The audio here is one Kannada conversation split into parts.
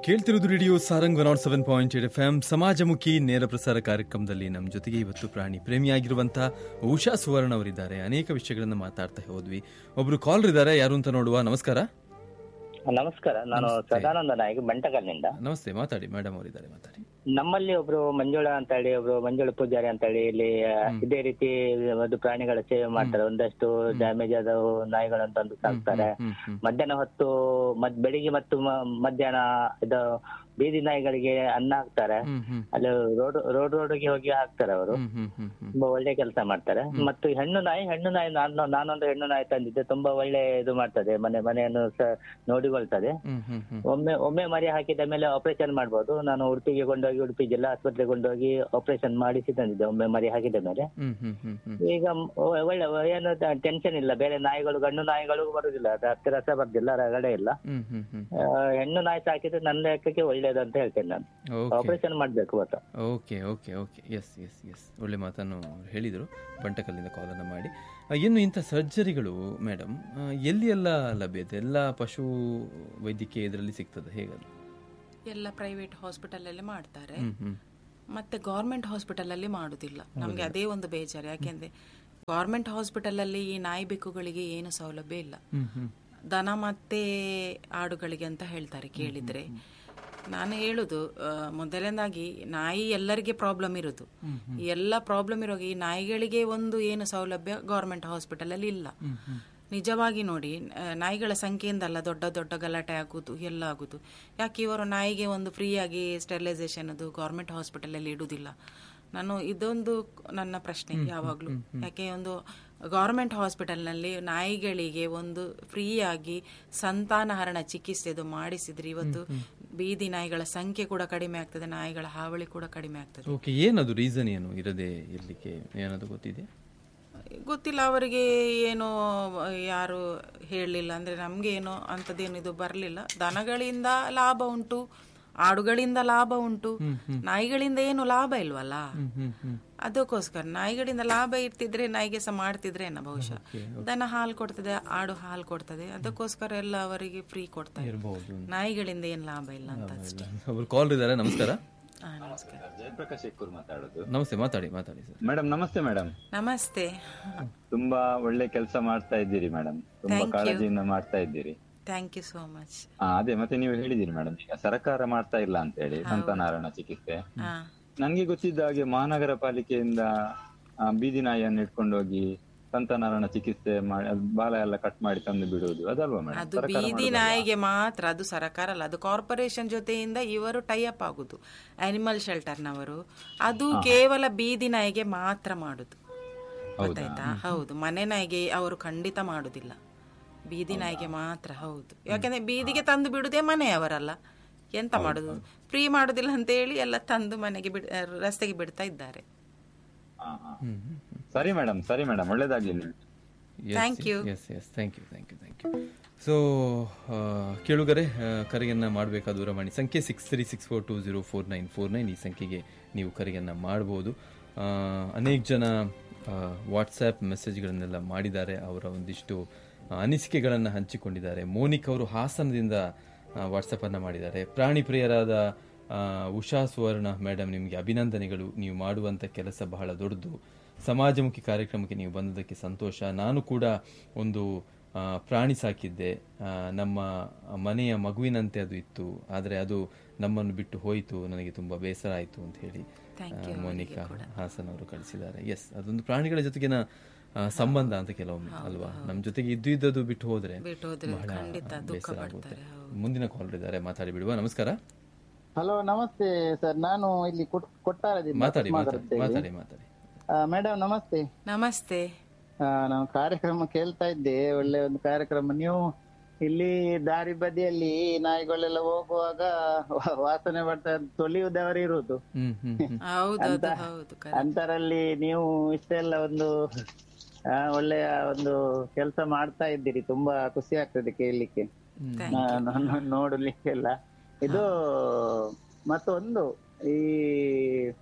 ಕೇಳ್ತಿರೋದು radio Sarang one naught seven point eight F M ಸಮಾಜಮುಖಿ ನೇರ ಪ್ರಸಾರ ಕಾರ್ಯಕ್ರಮದಲ್ಲಿ ನಮ್ಮ ಜೊತೆಗೆ ಇವತ್ತು ಪ್ರಾಣಿ ಪ್ರೇಮಿಯಾಗಿರುವಂತಹ ಉಷಾ ಸುವರ್ಣ ಅವರಿದ್ದಾರೆ ಅನೇಕ ವಿಷಯಗಳನ್ನ ಮಾತಾಡ್ತಾ ಹೋದ್ವಿ ಒಬ್ರು ಕಾಲರ್ ಇದ್ದಾರೆ ಯಾರು ಅಂತ ನೋಡುವ ನಮಸ್ಕಾರ ನಮಸ್ಕಾರ ನಾನು ಸದಾನಂದ ನಾಯಕ್ ಬಂಟಕಲ್ನಿಂದ ನಮಸ್ತೆ ಮಾತಾಡಿ ಮೇಡಮ್ ಅವರಿದ್ದಾರೆ ಮಾತಾಡಿ ನಮ್ಮಲ್ಲಿ ಒಬ್ರು ಮಂಜುಳ ಅಂತ ಹೇಳಿ ಒಬ್ರು ಮಂಜುಳ ಪೂಜಾರಿ ಅಂತ ಹೇಳಿ ಇಲ್ಲಿ ಇದೇ ರೀತಿ ಒಂದು ಪ್ರಾಣಿಗಳ ಸೇವೆ ಮಾಡ್ತಾರೆ ಒಂದಷ್ಟು ಡ್ಯಾಮೇಜ್ ಆದವು ನಾಯಿಗಳನ್ನು ತಂದು ಸಾಕ್ತಾರೆ ಹ್ಮ್ ಹ್ಮ್ ಮಧ್ಯಾಹ್ನ ಹೊತ್ತು ಮತ್ ಬೆಳಿಗ್ಗೆ ಮತ್ತು ಮ- ಮಧ್ಯಾಹ್ನ ಇದು ಬೀದಿ ನಾಯಿಗಳಿಗೆ ಅನ್ನ ಹಾಕ್ತಾರೆ ಹ್ಮ್ ಹ್ಮ್ ಅಲ್ಲಿ ರೋಡ್ ರೋಡ್ ರೋಡ್ಗೆ ಹೋಗಿ ಹಾಕ್ತಾರೆ ಅವರು ಹ್ಮ್ ಹ್ಮ್ ಹ್ಮ್ ಹ್ಮ್ ತುಂಬಾ ಒಳ್ಳೆ ಕೆಲಸ ಮಾಡ್ತಾರೆ ಮತ್ತು ಹೆಣ್ಣು ನಾಯಿ ಹೆಣ್ಣು ನಾಯಿ ನಾನು ನಾನೊಂದು ಹೆಣ್ಣು ನಾಯಿ ತಂದಿದ್ದೆ ತುಂಬಾ ಒಳ್ಳೆ ಇದು ಮಾಡ್ತದೆ ಮನೆ ಮನೆಯನ್ನು ಸಹ ನೋಡಿಕೊಳ್ತದೆ ಹ್ಮ್ ಹ್ಮ್ ಹ್ಮ್ ಒಮ್ಮೆ ಒಮ್ಮೆ ಮರಿ ಹಾಕಿದ ಮೇಲೆ ಆಪರೇಷನ್ ಮಾಡ್ಬೋದು ನಾನು ಉಡುಪಿಗೆ ಕೊಂಡೋಗಿ ಉಡುಪಿ ಜಿಲ್ಲಾ ಆಸ್ಪತ್ರೆಗೆ ಕೊಂಡೋಗಿ ಆಪರೇಷನ್ ಮಾಡಿಸಿ ತಂದಿದ್ದೆ ಒಮ್ಮೆ ಮರಿ ಹಾಕಿದ ಮೇಲೆ ಹ್ಮ್ ಹ್ಮ್ ಹ್ಮ್ ಹ್ಮ್ ಈಗ ಒ- ಒಳ್ಳೆ ಏನು ಟೆನ್ಷನ್ ಇಲ್ಲ ಬೇರೆ ನಾಯಿಗಳು ಗಂಡು ನಾಯಿಗಳು ಬರುದಿಲ್ಲ ಅದು ಹತ್ತಿರ ಸಹ ಬರ್ದಿಲ್ಲ ರಗಡೆ ಇಲ್ಲ ಹ್ಮ್ ಹ್ಮ್ ಹ್ಮ್ ಆ, ಹೆಣ್ಣು ನಾಯಿ ಸಾಕಿದ್ರೆ ನನ್ನ ಲೆಕ್ಕಕ್ಕೆ ಒಳ್ಳೇದು ಅಂತ ಹೇಳ್ತೇನೆ ನಾನು ಓಕೆ ಆಪರೇಷನ್ ಮಾಡ್ಬೇಕು ಗೊತ್ತಾ okay okay okay yes yes yes ಒಳ್ಳೆ ಮಾತನ್ನು ಅವ್ರು ಹೇಳಿದರು ಬಂಟಕಲ್ಲಿಂದ ಕಾಲನ್ನು ಮಾಡಿ ಆ, ಇನ್ನು ಇಂಥ ಸರ್ಜರಿಗಳು ಮೇಡಮ್ ಎಲ್ಲಿ ಎಲ್ಲ ಲಭ್ಯತೆ ಎಲ್ಲ ಪಶು ವೈದ್ಯಕೀಯ ಇದರಲ್ಲಿ ಸಿಗ್ತದೆ ಹೇಗದು ಎಲ್ಲ ಪ್ರೈವೇಟ್ ಹಾಸ್ಪಿಟಲ್ ಅಲ್ಲಿ ಮಾಡ್ತಾರೆ ಹ್ಮ್ ಹ್ಮ್ ಮತ್ತೆ ಗೌರ್ಮೆಂಟ್ ಹಾಸ್ಪಿಟಲ್ ಅಲ್ಲಿ ಮಾಡುದಿಲ್ಲ ನಮ್ಗೆ ಅದೇ ಒಂದು ಬೇಜಾರು ಯಾಕೆಂದ್ರೆ ಗೌರ್ಮೆಂಟ್ ಹಾಸ್ಪಿಟಲ್ ಅಲ್ಲಿ ಈ ನಾಯಿ ಬೆಕ್ಕುಗಳಿಗೆ ಏನು ಸೌಲಭ್ಯ ಇಲ್ಲ ಹ್ಮ್ ಹ್ಮ್ ದನ ಮತ್ತೆ ಆಡುಗಳಿಗೆ ಅಂತ ಹೇಳ್ತಾರೆ ಕೇಳಿದ್ರೆ ನಾನು ಹೇಳುದು ಆ, ಮೊದಲನೇದಾಗಿ ನಾಯಿ ಎಲ್ಲರಿಗೆ ಪ್ರಾಬ್ಲಮ್ ಇರುದು ಈ ಎಲ್ಲ ಪ್ರಾಬ್ಲಮ್ ಇರುವಾಗ ಈ ನಾಯಿಗಳಿಗೆ ಒಂದು ಏನು ಸೌಲಭ್ಯ ಗೌರ್ಮೆಂಟ್ ಹಾಸ್ಪಿಟಲ್ ಅಲ್ಲಿ ಇಲ್ಲ ನಿಜವಾಗಿ ನೋಡಿ ಆ, ನಾಯಿಗಳ ಸಂಖ್ಯೆಯಿಂದಲ್ಲ ದೊಡ್ಡ ದೊಡ್ಡ ಗಲಾಟೆ ಆಗುದು ಎಲ್ಲ ಆಗುದು ಯಾಕೆ ಇವರು ನಾಯಿಗೆ ಒಂದು ಫ್ರೀಯಾಗಿ ಸ್ಟೆರಿಲೈಸೇಷನ್ ಅದು ಗೌರ್ಮೆಂಟ್ ಹಾಸ್ಪಿಟಲ್ ಅಲ್ಲಿ ಇಡುವುದಿಲ್ಲ ನಾನು ಇದೊಂದು ನನ್ನ ಪ್ರಶ್ನೆ ಯಾವಾಗಲೂ ಯಾಕೆ ಒಂದು ಗೌರ್ಮೆಂಟ್ ಹಾಸ್ಪಿಟಲ್ನಲ್ಲಿ ನಾಯಿಗಳಿಗೆ ಒಂದು ಫ್ರೀಯಾಗಿ ಸಂತಾನಹರಣ ಚಿಕಿತ್ಸೆದು ಮಾಡಿಸಿದ್ರೆ ಇವತ್ತು ಬೀದಿ ನಾಯಿಗಳ ಸಂಖ್ಯೆ ಕೂಡ ಕಡಿಮೆ ಆಗ್ತದೆ ನಾಯಿಗಳ ಹಾವಳಿ ಕೂಡ ಕಡಿಮೆ ಆಗ್ತದೆ ಓಕೆ ಏನದು ರೀಸನ್ ಏನು ಇರದೆ ಇರ್ಲಿಕ್ಕೆ ಏನದು ಗೊತ್ತಿದೆ ಗೊತ್ತಿಲ್ಲ ಅವರಿಗೆ ಏನು ಯಾರು ಹೇಳಲಿಲ್ಲ ಅಂದ್ರೆ ನಮ್ಗೆ ಏನು ಅಂಥದ್ದೇನು ಇದು ಬರಲಿಲ್ಲ ದನಗಳಿಂದ ಲಾಭ ಉಂಟು ಆಡುಗಳಿಂದ ಲಾಭ ಉಂಟು ನಾಯಿಗಳಿಂದ ಏನು ಲಾಭ ಇಲ್ವಲ್ಲ ಅದಕ್ಕೋಸ್ಕರ ನಾಯಿಗಳಿಂದ ಲಾಭ ಇರ್ತಿದ್ರೆ ನಾಯಿಗೆ ಸಹ ಮಾಡ್ತಿದ್ರೆ ಏನ ಬಹುಶಃ ದನ ಹಾಲು ಕೊಡ್ತದೆ ಆಡು ಹಾಲು ಕೊಡ್ತದೆ ಅದಕ್ಕೋಸ್ಕರ ಎಲ್ಲ ಅವರಿಗೆ ಫ್ರೀ ಕೊಡ್ತಾರೆ ಇರಬಹುದು ನಾಯಿಗಳಿಂದ ಏನು ಲಾಭ ಇಲ್ಲ ಅಂತ ಅಷ್ಟೇ ಒಬ್ರು ಕಾಲ್ ಇದ್ದಾರೆ ನಮಸ್ಕಾರ ಹಾ ನಮಸ್ಕಾರ ಜಯಪ್ರಕಾಶ್ ಎಕ್ಕೂರ್ ಮಾತಾಡೋದು ನಮಸ್ತೆ ಮಾತಾಡಿ ಮಾತಾಡಿ ಸರ್ ಮೇಡಮ್ ನಮಸ್ತೆ ಮೇಡಮ್ ನಮಸ್ತೆ ತುಂಬಾ ಒಳ್ಳೆ ಕೆಲಸ ಮಾಡ್ತಾ ಇದ್ದೀರಿ ಮೇಡಮ್ ತುಂಬಾ ಕಾಳಜಿಯಿಂದ ಮಾಡ್ತಾ ಇದ್ದೀರಿ ಥ್ಯಾಂಕ್ ಯು ಸೋ ಮಚ್ ಆ, ಅದೇ ಮತ್ತೆ ನೀವು ಹೇಳಿದಿರಿ ಮೇಡಮ್ ಈಗ ಸರ್ಕಾರ ಮಾಡ್ತಾ ಇಲ್ಲ ಅಂತ ಹೇಳಿ ಸಂತಾನಹರಣ ಚಿಕಿತ್ಸೆ ಹಾ ನನ್ಗೆ ಗೊತ್ತಿದ್ದ ಹಾಗೆ ಮಹಾನಗರ ಪಾಲಿಕೆಯಿಂದ ಆ, ಬೀದಿ ನಾಯಿಯನ್ನು ಇಟ್ಕೊಂಡು ಹೋಗಿ ಸಂತಾನಹರಣ ಚಿಕಿತ್ಸೆ ಮಾಡಿ ಅದ್ ಬಾಲ ಎಲ್ಲ ಕಟ್ ಮಾಡಿ ತಂದು ಬಿಡುವುದು ಅದಲ್ವಾ ಮೇಡಮ್ ಅದು ಬೀದಿ ನಾಯಿಗೆ ಮಾತ್ರ ಅದು ಸರ್ಕಾರ ಅಲ್ಲ ಅದು ಕಾರ್ಪೊರೇಷನ್ ಜೊತೆಯಿಂದ ಇವರು ಟೈ ಅಪ್ ಆಗುದು ಅನಿಮಲ್ ಶೆಲ್ಟರ್ನವರು ಅದು ಕೇವಲ ಬೀದಿ ನಾಯಿಗೆ ಮಾತ್ರ ಮಾಡುದು ಗೊತ್ತಾಯ್ತಾ ಹೌದು ಮನೆ ನಾಯಿಗೆ ಅವರು ಖಂಡಿತ ಮಾಡುದಿಲ್ಲ ಬೀದಿ ನಾಯಿಗೆ ಮಾತ್ರ ಹೌದು ಯಾಕಂದ್ರೆ ಬೀದಿಗೆ ತಂದು ಬಿಡುದೇ ಮನೆಯವರಲ್ಲ ಎಂತ ಮಾಡುದು ಫ್ರೀ ಮಾಡುದಿಲ್ಲ ಅಂತ ಹೇಳಿ ಎಲ್ಲ ತಂದು ಮನೆಗೆ ಬಿಡ್ ರಸ್ತೆಗೆ ಬಿಡ್ತಾ ಇದ್ದಾರೆ ಹಾ, ಹಾ. ಸರಿ ಮೇಡಮ್ ಸರಿ ಮೇಡಮ್ ಒಳ್ಳೇದಾಗ್ಲಿ ನಿಮ್ಗೆ Thank you. Yes yes thank you thank you thank you so ಕೇಳುಗರೆ ಆ, ಕರೆಯನ್ನ ಮಾಡಬೇಕಾದ ದೂರವಾಣಿ ಸಂಖ್ಯೆ six three six four two zero four nine four nine ಈ ಸಂಖ್ಯೆಗೆ ನೀವು ಕರೆಯನ್ನ ಮಾಡ್ಬೋದು ಆ, ಅನೇಕ ಜನ ವಾಟ್ಸ್ಆ್ಯಪ್ ಮೆಸೇಜ್ಗಳನ್ನೆಲ್ಲ ಮಾಡಿದ್ದಾರೆ ಅವರ ಒಂದಿಷ್ಟು ಅನಿಸಿಕೆಗಳನ್ನು ಹಂಚಿಕೊಂಡಿದ್ದಾರೆ ಮೋನಿಕ್ ಅವರು ಹಾಸನದಿಂದ ವಾಟ್ಸಪ್ ಅನ್ನ ಮಾಡಿದ್ದಾರೆ ಪ್ರಾಣಿ ಪ್ರಿಯರಾದ ಆ, ಉಷಾ ಸುವರ್ಣ ಮೇಡಮ್ ನಿಮಗೆ ಅಭಿನಂದನೆಗಳು ನೀವು ಮಾಡುವಂಥ ಕೆಲಸ ಬಹಳ ದೊಡ್ಡದು ಸಮಾಜಮುಖಿ ಕಾರ್ಯಕ್ರಮಕ್ಕೆ ನೀವು ಬಂದದಕ್ಕೆ ಸಂತೋಷ ನಾನು ಕೂಡ ಒಂದು ಆ, ಪ್ರಾಣಿ ಸಾಕಿದ್ದೆ ಆ, ನಮ್ಮ ಮನೆಯ ಮಗುವಿನಂತೆ ಅದು ಇತ್ತು ಆದರೆ ಅದು ನಮ್ಮನ್ನು ಬಿಟ್ಟು ಹೋಯಿತು ನನಗೆ ತುಂಬ ಬೇಸರ ಆಯಿತು ಅಂತ ಹೇಳಿ ಆ, ಮೋನಿಕಾ ಹಾಸನ್ ಅವರು ಕಳಿಸಿದ್ದಾರೆ ಎಸ್ ಅದೊಂದು ಪ್ರಾಣಿಗಳ ಜೊತೆಗಿನ ಆ, ಸಂಬಂಧ ಅಂತ ಕೆಲವೊಮ್ಮೆ ಅಲ್ವಾ ನಮ್ಮ ಜೊತೆಗೆ ಇದ್ದು ಇದ್ದದ್ದು ಬಿಟ್ಟು ಹೋದ್ರೆ ಬಿಟ್ಟು ಹೋದ್ರೆ ಬಹಳ ಖಂಡಿತ ದುಃಖ ಬೇಸರ ಆಗುತ್ತೆ ಪಡ್ತಾರೆ ಹೌದು. ಮುಂದಿನ ಕಾಲ್ ಇದ್ದಾರೆ ಮಾತಾಡಿ ಬಿಡುವ ನಮಸ್ಕಾರ ಹಲೋ ನಮಸ್ತೆ ಸರ್ ನಾನು ಇಲ್ಲಿ ಕೊಟ್- ಕೊಟ್ಟಾರದಿಂದ ಮಾತಾಡಿ ಮಾತಾಡಿ ಮಾತಾಡ್ತಾ ಮಾತಾಡಿ ಮಾತಾಡಿ ಮೇಡಮ್ ನಮಸ್ತೆ ನಮಸ್ತೆ ಆ, ನಾವು ಕಾರ್ಯಕ್ರಮ ಕೇಳ್ತಾ ಇದ್ದೆ ಒಳ್ಳೆ ಒಂದು ಕಾರ್ಯಕ್ರಮ ನೀವು ಇಲ್ಲಿ ದಾರಿ ಬದಿಯಲ್ಲಿ ನಾಯಿಗಳೆಲ್ಲ ಹೋಗುವಾಗ ವಾ- ವಾಸನೆ ಬರ್ತಾ ತೊಳೆಯುವುದವರು ಇರುವುದು ಹ್ಮ್ ಹ್ಮ್ ಹ್ಮ್ ಹೌದು ಅದು ಹೌದು correct. ಅಂತರಲ್ಲಿ ನೀವು ಇಷ್ಟೆಲ್ಲ ಒಂದು ಆ, ಒಳ್ಳೆಯ ಒಂದು ಕೆಲಸ ಮಾಡ್ತಾ ಇದ್ದೀರಿ ತುಂಬಾ ಖುಷಿ ಆಗ್ತದೆ ಕೇಳಲಿಕ್ಕೆ Thank ನಾನು ನೋಡ್ಲಿಕ್ಕೆಲ್ಲ ಇದು ಮತ್ತೊಂದು ಈ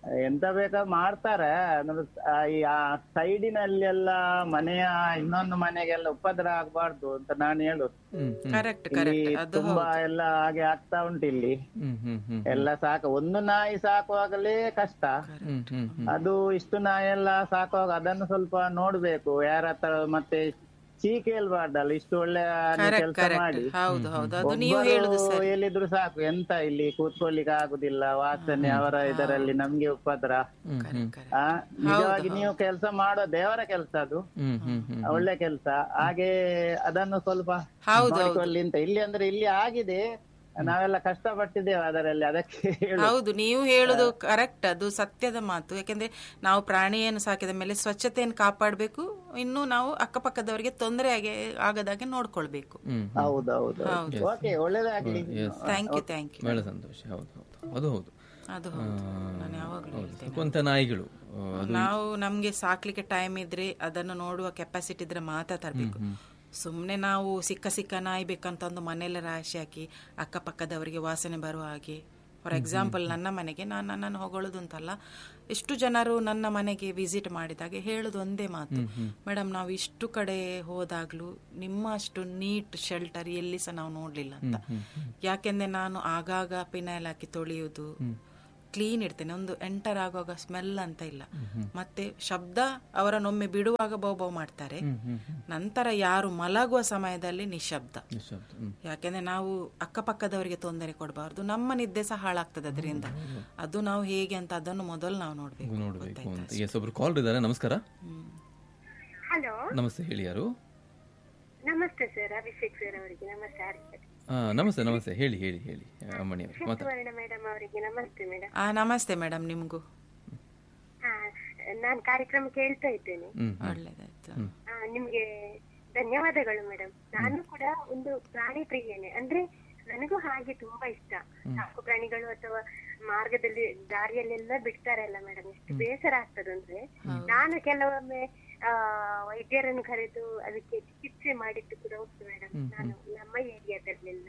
ಎಂತ ಬೇಕಾ ಮಾಡ್ತಾರೆ ಅಂದ್ರೆ ಆ ಈ ಆ ಸೈಡಿನಲ್ಲಿ ಎಲ್ಲ ಮನೆಯ ಇನ್ನೊಂದು ಮನೆಗೆಲ್ಲ ಉಪದ್ರ ಆಗ್ಬಾರ್ದು ಅಂತ ನಾನು ಹೇಳುದು ಹ್ಮ್ ಕರೆಕ್ಟ್ ಇಲ್ಲಿ ಕರೆಕ್ಟ್ ಅದು ತುಂಬಾ ಎಲ್ಲ ಹಾಗೆ ಆಗ್ತಾ ಉಂಟು ಇಲ್ಲಿ ಹ್ಮ್ ಹ್ಮ್ ಹ್ಮ್ ಎಲ್ಲ ಸಾಕು ಒಂದು ನಾಯಿ ಸಾಕುವಾಗಲೇ ಕಷ್ಟ ಹ್ಮ್ ಹ್ಮ್ ಹ್ಮ್ ಅದು ಇಷ್ಟು ನಾಯಿ ಎಲ್ಲ ಸಾಕುವಾಗ ಅದನ್ನು ಸ್ವಲ್ಪ ನೋಡ್ಬೇಕು ಯಾರ ಹತ್ರ ಮತ್ತೆ ಚೀ ಕೇಳ್ಬಾರ್ದಲ್ಲ ಇಷ್ಟು ಒಳ್ಳೆ ಕರೆಕ್ಟ್ ಕೆಲಸ ಕರೆಕ್ಟ್ ಮಾಡಿ ಹೌದು ಹೌದು ಅದು ನೀವು ಒಬ್ಬರು ಹೇಳುದು ಸರಿ ಹೇಳಿದ್ರು ಸಾಕು ಎಂತ ಇಲ್ಲಿ ಕೂತ್ಕೊಳ್ಳಿಕ್ಕೆ ಆಗುದಿಲ್ಲ ವಾಸನೆ ಅವರ ಇದರಲ್ಲಿ ನಮ್ಗೆ ಉಪದ್ರ ಕರೆಕ್ಟ್ ಕರೆಕ್ಟ್ ಆ ನಿಜವಾಗಿ ನೀವು ಕೆಲಸ ಮಾಡೋ ದೇವರ ಕೆಲಸ ಅದು ಹ್ಮ್ ಹ್ಮ್ ಹ್ಮ್ ಒಳ್ಳೆ ಕೆಲಸ ಹಾಗೆ ಅದನ್ನು ಸ್ವಲ್ಪ ಹೌದು, ನೋಡಿಕೊಳ್ಳಿ ಅಂತ ಇಲ್ಲಿ ಅಂದ್ರೆ ಇಲ್ಲಿ ಆಗಿದೆ ನಾವೆಲ್ಲ ಕಷ್ಟಪಟ್ಟಿದ್ದೇವೆ ಅದರಲ್ಲಿ ಅದಕ್ಕೆ ಹೇಳು ಹೌದು ನೀವು ಹೇಳುದು ಕರೆಕ್ಟ್ ಅದು ಸತ್ಯದ ಮಾತು ಯಾಕೆಂದ್ರೆ ನಾವು ಪ್ರಾಣಿಯನ್ನು ಸಾಕಿದ ಮೇಲೆ ಸ್ವಚ್ಛತೆಯನ್ನು ಕಾಪಾಡಬೇಕು ಇನ್ನು ನಾವು ಅಕ್ಕಪಕ್ಕದವರಿಗೆ ತೊಂದರೆ ಆಗಿ ಆಗದಾಗೆ ನೋಡ್ಕೊಳ್ಬೇಕು ಹ್ಮ್ ಹೌದೌದು ಓಕೆ ಒಳ್ಳೇದಾಗ್ಲಿ ಥ್ಯಾಂಕ್ ಯು ಥ್ಯಾಂಕ್ ಯು ಬಹಳ ಸಂತೋಷ ಹೌದು ಹೌದು ಅದು ಹೌದು ಅದು ಹೌದು ನಾನು ಯಾವಾಗಲೂ ಹೇಳ್ತೇನೆ ಕೊಂತ ನಾಯಿಗಳು ಆ, ನಾವು ನಮ್ಗೆ ಸಾಕ್ಲಿಕ್ಕೆ ಟೈಮ್ ಇದ್ರೆ ಅದನ್ನು ನೋಡುವ ಕೆಪಾಸಿಟಿ ಇದ್ರೆ ಮಾತ್ರ ತರಬೇಕು ಸುಮ್ಮನೆ ನಾವು ಸಿಕ್ಕ ಸಿಕ್ಕ ನಾಯಿ ಬೇಕಂತ ಒಂದು ಮನೆಯಲ್ಲ ರಾಶಿ ಹಾಕಿ ಅಕ್ಕಪಕ್ಕದವರಿಗೆ ವಾಸನೆ ಬರುವ ಹಾಗೆ ಫಾರ್ ಎಕ್ಸಾಂಪಲ್ ನನ್ನ ಮನೆಗೆ ನಾನು ನನ್ನನ್ನು ಹೊಗಳೋದು ಅಂತಲ್ಲ ಎಷ್ಟು ಜನರು ನನ್ನ ಮನೆಗೆ ವಿಸಿಟ್ ಮಾಡಿದಾಗ ಹೇಳೋದು ಒಂದೇ ಮಾತು ಮೇಡಮ್ ನಾವು ಇಷ್ಟು ಕಡೆ ಹೋದಾಗ್ಲೂ ನಿಮ್ಮ ಅಷ್ಟು ನೀಟ್ ಶೆಲ್ಟರ್ ಎಲ್ಲಿ ಸಹ ನಾವು ನೋಡ್ಲಿಲ್ಲ ಅಂತ ಯಾಕೆಂದ್ರೆ ನಾನು ಆಗಾಗ ಪಿನೈಲ್ ಹಾಕಿ ತೊಳೆಯುವುದು ಕ್ಲೀನ್ ಇಡ್ತೇನೆ ಒಂದು ಎಂಟರ್ ಆಗುವಾಗ ಸ್ಮೆಲ್ ಅಂತ ಇಲ್ಲ ಮತ್ತೆ ಶಬ್ದ ಅವರನ್ನೊಮ್ಮೆ ಬಿಡುವಾಗ ಬಹು ಮಾಡ್ತಾರೆ ನಂತರ ಯಾರು ಮಲಗುವ ಸಮಯದಲ್ಲಿ ನಿಶಬ್ದ ನಿಶ್ಶಬ್ದ. ಹ್ಮ್. ಯಾಕೆಂದ್ರೆ ನಾವು ಅಕ್ಕಪಕ್ಕದವರಿಗೆ ತೊಂದರೆ ಕೊಡಬಾರ್ದು ನಮ್ಮ ನಿದ್ದೆ ಸಹ ಹಾಳಾಗ್ತದೆ ಅದರಿಂದ ಅದು ನಾವು ಹೇಗೆ ಅಂತ ಅದನ್ನು ಮೊದಲು ನಾವು ನೋಡ್ಬೇಕು ನೋಡ್ಬೇಕು ಅಂತ ಎಸ್ ಒಬ್ರು ಕಾಲ್ ಇದ್ದಾರೆ ನಮಸ್ಕಾರ ಹಲೋ ನಮಸ್ತೆ ಹೇಳಿ ಯಾರು ನಮಸ್ತೆ ಸರ್ ಅಭಿಷೇಕ್ ಸರ್ ಅವರಿಗೆ ನಮಸ್ತೆ ಆರ್ಯ ಆ, ನಮಸ್ತೆ ನಮಸ್ತೆ ಹೇಳಿ ಹೇಳಿ ಹೇಳಿ ಅಮ್ಮಣಿ ಅವರು ಮಾತಾಡಿ ಸುವರ್ಣ ಮೇಡಮ್ ಅವರಿಗೆ ನಮಸ್ತೆ ಮೇಡಮ್ ಆ ನಮಸ್ತೆ ಮೇಡಮ್ ನಿಮಗೂ ನಾನು ಕಾರ್ಯಕ್ರಮ ಕೇಳ್ತಾ ಇದ್ದೇನೆ ಹ್ಮ್ ಒಳ್ಳೇದಾಯ್ತು ಆ, ನಿಮ್ಗೆ ಧನ್ಯವಾದಗಳು ಮೇಡಮ್ ನಾನು ಕೂಡ ಒಂದು ಪ್ರಾಣಿ ಪ್ರಿಯನೇ ಅಂದ್ರೆ ನನಗೂ ಹಾಗೆ ತುಂಬಾ ಇಷ್ಟ ಸಾಕು ಪ್ರಾಣಿಗಳು ಅಥವಾ ಮಾರ್ಗದಲ್ಲಿ ದಾರಿಯಲ್ಲೆಲ್ಲ ಬಿಡ್ತಾರಲ್ಲ ಮೇಡಮ್ ಎಷ್ಟು ಬೇಸರ ಆಗ್ತದಂದ್ರೆ ನಾನು ಕೆಲವೊಮ್ಮೆ ಆ ವೈದ್ಯರನ್ನು ಕರೆದು ಅದಕ್ಕೆ ಚಿಕಿತ್ಸೆ ಮಾಡಿದ್ದು ಕೂಡ ಉಂಟು ಮೇಡಮ್ ನಾನು ನಮ್ಮ ಏರಿಯಾದಲ್ಲೆಲ್ಲ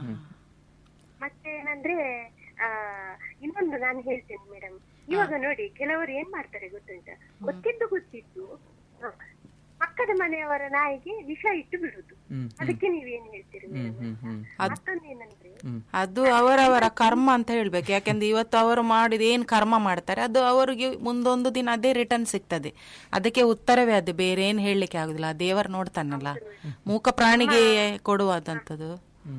ಮತ್ತೆ ಏನಂದ್ರೆ ಆ ಇನ್ನೊಂದು ನಾನು ಹೇಳ್ತೇನೆ ಮೇಡಮ್ ಇವಾಗ ನೋಡಿ ಕೆಲವರು ಏನ್ ಮಾಡ್ತಾರೆ ಗೊತ್ತುಂಟ ಗೊತ್ತಿದ್ದು ಗೊತ್ತಿದ್ದು ಹ, ಪಕ್ಕದ ಮನೆಯವರ ನಾಯಿಗೆ ವಿಷ ಇಟ್ಟು ಬಿಡುದು ಅದಕ್ಕೆ ನೀವೇನ್ ಹೇಳ್ತೀರಿ ಮೇಡಮ್ ಮತ್ತೊಂದು ಏನಂದ್ರೆ ಅದು ಅವರವರ ಕರ್ಮ ಅಂತ ಹೇಳ್ಬೇಕು ಯಾಕೆಂದ್ರೆ ಇವತ್ತು ಅವರು ಮಾಡಿದ ಏನ್ ಕರ್ಮ ಮಾಡ್ತಾರೆ ಅದು ಅವರಿಗೆ ಮುಂದೊಂದು ದಿನ ಅದೇ ರಿಟರ್ನ್ ಸಿಗ್ತದೆ ಅದಕ್ಕೆ ಉತ್ತರವೇ ಅದು ಬೇರೆ ಏನ್ ಹೇಳಲಿಕ್ಕೆ ಆಗುದಿಲ್ಲ ಆ ದೇವರು ನೋಡ್ತಾನಲ್ಲ ಮೂಕ ಪ್ರಾಣಿಗೆ ಕೊಡುವಾದಂಥದ್ದು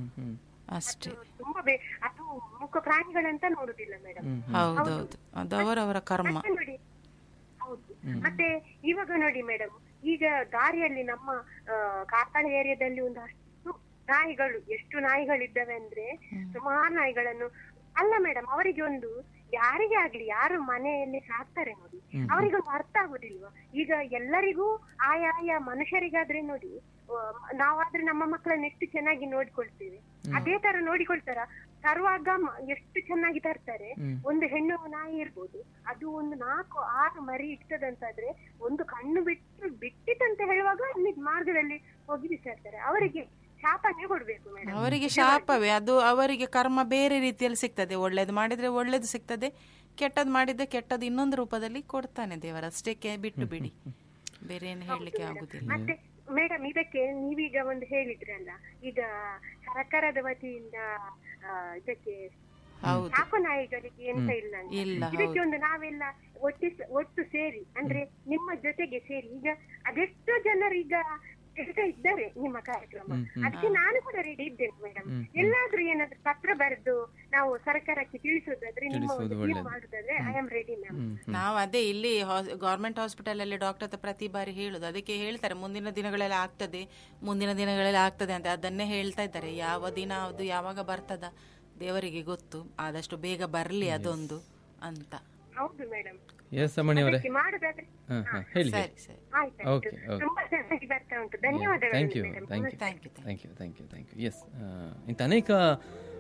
ಅಷ್ಟೇ ತುಂಬಾ ಬೇ ಅದು ಮುಖ ಪ್ರಾಣಿಗಳಂತ ನೋಡುದಿಲ್ಲ ಮೇಡಮ್ ಹೌದೌದು ಅದು ಅವರವರ ಕರ್ಮ ಮತ್ತೆ ನೋಡಿ ಹೌದು ಮತ್ತೆ ಇವಾಗ ನೋಡಿ ಮೇಡಮ್ ಈಗ ದಾರಿಯಲ್ಲಿ ನಮ್ಮ ಆ, ಕಾರ್ಕಳ ಏರಿಯಾದಲ್ಲಿ ಒಂದು ಅಷ್ಟು ನಾಯಿಗಳು ಎಷ್ಟು ನಾಯಿಗಳಿದ್ದಾವೆ ಅಂದ್ರೆ ಸುಮಾರು ನಾಯಿಗಳನ್ನು ಅಲ್ಲ ಮೇಡಮ್ ಅವರಿಗೆ ಒಂದು ಯಾರಿಗೆ ಆಗ್ಲಿ ಯಾರು ಮನೆಯಲ್ಲಿ ಸಾಕ್ತಾರೆ ನೋಡಿ ಅವರಿಗೊಂದು ಅರ್ಥ ಆಗುದಿಲ್ವಾ ಈಗ ಎಲ್ಲರಿಗೂ ಆಯಾಯ ಮನುಷ್ಯರಿಗಾದ್ರೆ ನೋಡಿ ಆ, ನಾವಾದ್ರೆ ನಮ್ಮ ಮಕ್ಕಳನ್ನ ಎಷ್ಟು ಚೆನ್ನಾಗಿ ನೋಡ್ಕೊಳ್ತೇವೆ ಅದೇ ತರ ನೋಡಿಕೊಳ್ತಾರ ತರುವಾಗ ಮ- ಎಷ್ಟು ಚೆನ್ನಾಗಿ ತರ್ತಾರೆ ಒಂದು ಹೆಣ್ಣು ನಾಯಿ ಇರ್ಬೋದು ಅದು ಒಂದು ನಾಲ್ಕು ಆರು ಮರಿ ಇರ್ತದಂತಾದ್ರೆ ಒಂದು ಕಣ್ಣು ಬಿಟ್ಟು ಬಿಟ್ಟಿತಂತ ಹೇಳುವಾಗ ಅಲ್ಲಿ ಮಾರ್ಗದಲ್ಲಿ ಹೋಗಿ ಬಿಸಾಡ್ತಾರೆ ಅವರಿಗೆ ಶಾಪನೇ ಕೊಡ್ಬೇಕು ಮೇಡಮ್ ಅವರಿಗೆ ಶಾಪವೇ ಅದು ಅವರಿಗೆ ಕರ್ಮ ಬೇರೆ ರೀತಿಯಲ್ಲಿ ಸಿಗ್ತದೆ ಒಳ್ಳೇದು ಮಾಡಿದ್ರೆ ಒಳ್ಳೇದು ಸಿಗ್ತದೆ ಕೆಟ್ಟದ್ದು ಮಾಡಿದ್ರೆ ಕೆಟ್ಟದ್ದು ಇನ್ನೊಂದು ರೂಪದಲ್ಲಿ ಕೊಡ್ತಾನೆ ದೇವರ ಅಷ್ಟಕ್ಕೆ ಬಿಟ್ಟು ಬಿಡಿ ಬೇರೆ ಏನು ಹೇಳಲಿಕ್ಕೆ ಆಗುದಿಲ್ಲ ಮತ್ತೆ ಮೇಡಮ್ ಇದಕ್ಕೆ ನೀವೀಗ ಒಂದು ಹೇಳಿದ್ರಲ್ಲ ಈಗ ಸರ್ಕಾರದ ವತಿಯಿಂದ ಆ, ಇದಕ್ಕೆ ಹೌದು ಸಾಕು ನಾಯಿಗಳಿಗೆ ಎಂತ ಇಲ್ಲ ಅಂತ. ಇಲ್ಲ ಇದಕ್ಕೆ ಒಂದು ನಾವೆಲ್ಲ ಒಟ್ಟಿ ಒಟ್ಟು ಸೇರಿ ಅಂದ್ರೆ ನಿಮ್ಮ ಜೊತೆಗೆ ಸೇರಿ ಈಗ ಅದೆಷ್ಟೋ ಜನರು ಈಗ ಹೇಳ್ತಾ ಇದ್ದಾರೆ ನಿಮ್ಮ ಕಾರ್ಯಕ್ರಮ ಅದಕ್ಕೆ ನಾನು ಕೂಡ ರೆಡಿ ಇದ್ದೇನೆ ಮೇಡಮ್ ಎಲ್ಲಾದ್ರೂ ಏನಾದ್ರೂ ಪತ್ರ ಬರೆದು ನಾವು ಸರ್ಕಾರಕ್ಕೆ ತಿಳಿಸೋದಾದ್ರೆ ನಿಮ್ಮ ಒಂದು team ಮಾಡುದಾದ್ರೆ ಐ ಆಮ್ ರೆಡಿ ಮ್ಯಾಮ್ ನಾವು ಅದೇ ಇಲ್ಲಿ ಗೌರ್ಮೆಂಟ್ ಹಾಸ್ಪಿಟಲ್ ಅಲ್ಲಿ ಡಾಕ್ಟರ್ ಹತ್ರ ಪ್ರತಿ ಬಾರಿ ಹೇಳುದು ಅದಕ್ಕೆ ಹೇಳ್ತಾರೆ ಮುಂದಿನ ದಿನಗಳಲ್ಲಿ ಆಗ್ತದೆ ಮುಂದಿನ ದಿನಗಳಲ್ಲಿ ಆಗ್ತದೆ ಅಂತ ಅದನ್ನೇ ಹೇಳ್ತಾ ಇದ್ದಾರೆ ಯಾವ ದಿನ ಅದು ಯಾವಾಗ ಬರ್ತದ ದೇವರಿಗೆ ಗೊತ್ತು ಆದಷ್ಟು ಬೇಗ ಬರ್ಲಿ ಅದೊಂದು ಅಂತ ಹೌದು ಮೇಡಮ್ ಎಸ್ ಅಮ್ಮಣಿ ಅವರೇ ಮಾಡುದಾದ್ರೆ ಹಾ ಹಾ ಹೇಳಿ ಸರಿ ಸರಿ ಆಯ್ತಾಯ್ತು ಓಕೆ ಓಕೆ ತುಂಬಾ ಚೆನ್ನಾಗಿ ಬರ್ತಾ ಉಂಟು ಥ್ಯಾಂಕ್ ಯು ಧನ್ಯವಾದಗಳು thank you thank you thank you thank you thank you yes ಇಂಥ ಅನೇಕ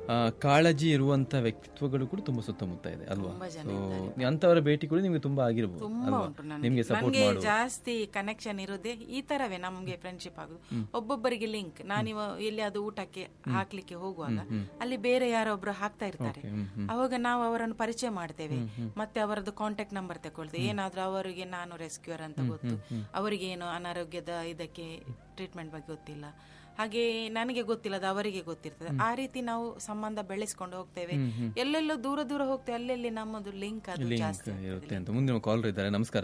ಆ, ಕಾಳಜಿ ಇರುವಂತ ವ್ಯಕ್ತಿತ್ವಗಳು ಕೂಡ ತುಂಬಾ ಸುತ್ತಮುತ್ತ ಇದೆ ಅಲ್ವಾ ತುಂಬಾ ಜನ ಸೊ ಅಂತವರ ಭೇಟಿಗಳು ನಿಮಗೆ ತುಂಬಾ ಆಗಿರ್ಬೋದು ತುಂಬಾ ಅಲ್ವಾ ಉಂಟು ನನಗೆ ನಿಮ್ಗೆ ಸಪೋರ್ಟ್ ನನಗೆ ಮಾಡುವ ಜಾಸ್ತಿ ಕನೆಕ್ಷನ್ ಇರೋದೇ ಈ ತರವೇ ನಮ್ಗೆ ಫ್ರೆಂಡ್ಶಿಪ್ ಆಗುದು ಒಬ್ಬೊಬ್ಬರಿಗೆ ಲಿಂಕ್ ನಾನಿವ ಎಲ್ಲಿ ಅದು ಊಟಕ್ಕೆ ಹಾಕ್ಲಿಕ್ಕೆ ಹೋಗುವಾಗ ಅಲ್ಲಿ ಬೇರೆ ಯಾರೊಬ್ರು ಹಾಕ್ತಾ ಇರ್ತಾರೆ ಅವಾಗ ನಾವು ಅವರನ್ನು ಪರಿಚಯ ಮಾಡ್ತೇವೆ ಮತ್ತೆ ಅವರದ್ದು ಕಾಂಟ್ಯಾಕ್ಟ್ ನಂಬರ್ ತಗೊಳ್ತೇವೆ ಏನಾದ್ರೂ ಅವರಿಗೆ ನಾನು ರೆಸ್ಕ್ಯೂರ್ ಅಂತ ಗೊತ್ತು ಅವರಿಗೆ ಏನು ಅನಾರೋಗ್ಯದ ಇದಕ್ಕೆ ಟ್ರೀಟ್ಮೆಂಟ್ ಬಗ್ಗೆ ಗೊತ್ತಿಲ್ಲ ಹಾಗೆ ನನಗೆ ಗೊತ್ತಿಲ್ಲದ ಅವರಿಗೆ ಗೊತ್ತಿರ್ತದೆ ಆ ರೀತಿ ನಾವು ಸಂಬಂಧ ಬೆಳೆಸ್ಕೊಂಡು ಹೋಗ್ತೇವೆ ಎಲ್ಲೆಲ್ಲೋ ದೂರ ದೂರ ಹೋಗ್ತೇವೆ ಅಲ್ಲೆಲ್ಲಿ ನಮ್ಮದು ಲಿಂಕ್ ಅದು ಜಾಸ್ತಿ ಲಿಂಕ್ ಇರುತ್ತೆ ಅಂತ ಮುಂದಿನ ಕಾಲರ್ ಇದ್ದಾರೆ ನಮಸ್ಕಾರ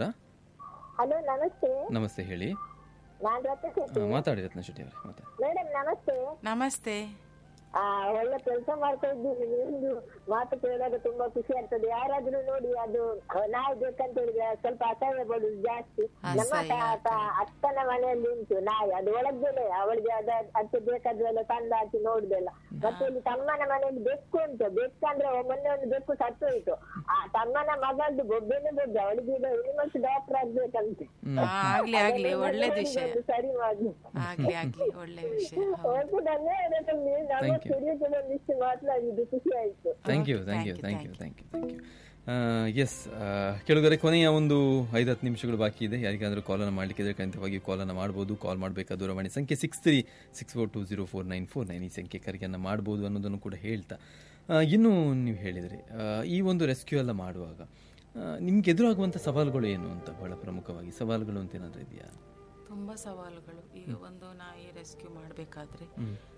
ಹಲೋ ನಮಸ್ತೆ ನಮಸ್ತೆ ಹೇಳಿ ನಾನ್ ರತ್ನ ಶೆಟ್ಟಿ ಹಾ, ಮಾತಾಡಿ ರತ್ನ ಶೆಟ್ಟಿ ಅವರೇ ಮಾತಾಡಿ ಮೇಡಮ್ ನಮಸ್ತೆ ನಮಸ್ತೆ ಆ ಒಳ್ಳೆ ಕೆಲಸ ಮಾಡ್ತಾ ಇದ್ದೀನಿ ನಿಮ್ದು ಮಾತು ಕೇಳಿದಾಗ ತುಂಬಾ ಖುಷಿ ಆಗ್ತದೆ ಯಾರಾದ್ರೂ ನೋಡಿ ಅದು ನಾಯಿ ಬೇಕಂತ ಹೇಳಿದ್ರೆ ಸ್ವಲ್ಪ ಅಸಹ್ಯ ಪಡುದು ಜಾಸ್ತಿ ನಮ್ಮ ತ- ತ- ಅಕ್ಕನ ಮನೆಯಲ್ಲಿ ಉಂಟು ನಾಯಿ ಅದು ಒಳಗ್ದೇನೆ ಅವಳಿಗೆ ಅದ ಅದಕ್ಕೆ ಬೇಕಾದ್ರೆಲ್ಲ ತಂದು ಹಾಕಿ ನೋಡುದೆಲ್ಲ ಮತ್ತೆ ಇಲ್ಲಿ ತಮ್ಮನ ಮನೆಯಲ್ಲಿ ಬೆಕ್ಕು ಉಂಟು ಬೆಕ್ಕು ಅಂದ್ರೆ ಮೊನ್ನೆ ಒಂದು ಬೆಕ್ಕು ಸತ್ತು ಹೋಯ್ತು ಆ ತಮ್ಮನ ಮಗಳದ್ದು ಬೊಬ್ಬೆನೆ ಬೊಬ್ಬೆ ಅವಳಿಗೆ ಈಗ ಎನಿಮಲ್ಸ್ ಡಾಕ್ಟರ್ ಆಗ್ಬೇಕಂತೆ ಆ, ಆಗ್ಲಿ ಆಗ್ಲಿ ಒಳ್ಳೇದ್ ವಿಷಯ ಒಂದು ಸರಿ ಮಾಡಿ ಆಗ್ಲಿ ಆಗ್ಲಿ ಒಳ್ಳೆ ವಿಷಯ ಹೌದು. ಒಂದು ಧನ್ಯವಾದ ನಮ್ಮ ಸ್ಟುಡಿಯೋಕ್ಕೆ ಬಂದಿಷ್ಟು ಮಾತನಾಡಿದ್ದು ಖುಷಿ ಆಯ್ತು thank you thank you thank you thank you thank you yes ಕೆಳಗರೆ ಕೊನೆಯ ಒಂದು ಐದು ಹತ್ತು ನಿಮಿಷಗಳು ಬಾಕಿ ಇದೆ ಯಾರಿಗಾದರೂ ಕಾಲನ್ನು ಮಾಡಲಿಕ್ಕೆ ಇದ್ರೆ ಖಂಡಿತವಾಗಿ ಕಾಲನ್ನು ಮಾಡ್ಬೋದು ಕಾಲ್ ಮಾಡಬೇಕಾದ ದೂರವಾಣಿ ಸಂಖ್ಯೆ six three six four two zero four nine four nine ಈ ಸಂಖ್ಯೆ ಕರೆಯನ್ನು ಮಾಡ್ಬೋದು ಅನ್ನೋದನ್ನು ಕೂಡ ಹೇಳ್ತಾ ಆ, ಇನ್ನು ನೀವು ಹೇಳಿದ್ರಿ ಆ, ಈ ಒಂದು ರೆಸ್ಕ್ಯೂ ಎಲ್ಲ ಮಾಡುವಾಗ ನಿಮ್ಗೆ ಎದುರಾಗುವಂಥ ಸವಾಲುಗಳು ಏನು ಅಂತ ಬಹಳ ಪ್ರಮುಖವಾಗಿ ಸವಾಲುಗಳು ಅಂತ ಏನಾದರೂ ಇದೆಯಾ ತುಂಬಾ ಸವಾಲುಗಳು ಈಗ ಒಂದು ನಾಯಿ ರೆಸ್ಕ್ಯೂ ಮಾಡಬೇಕಾದ್ರೆ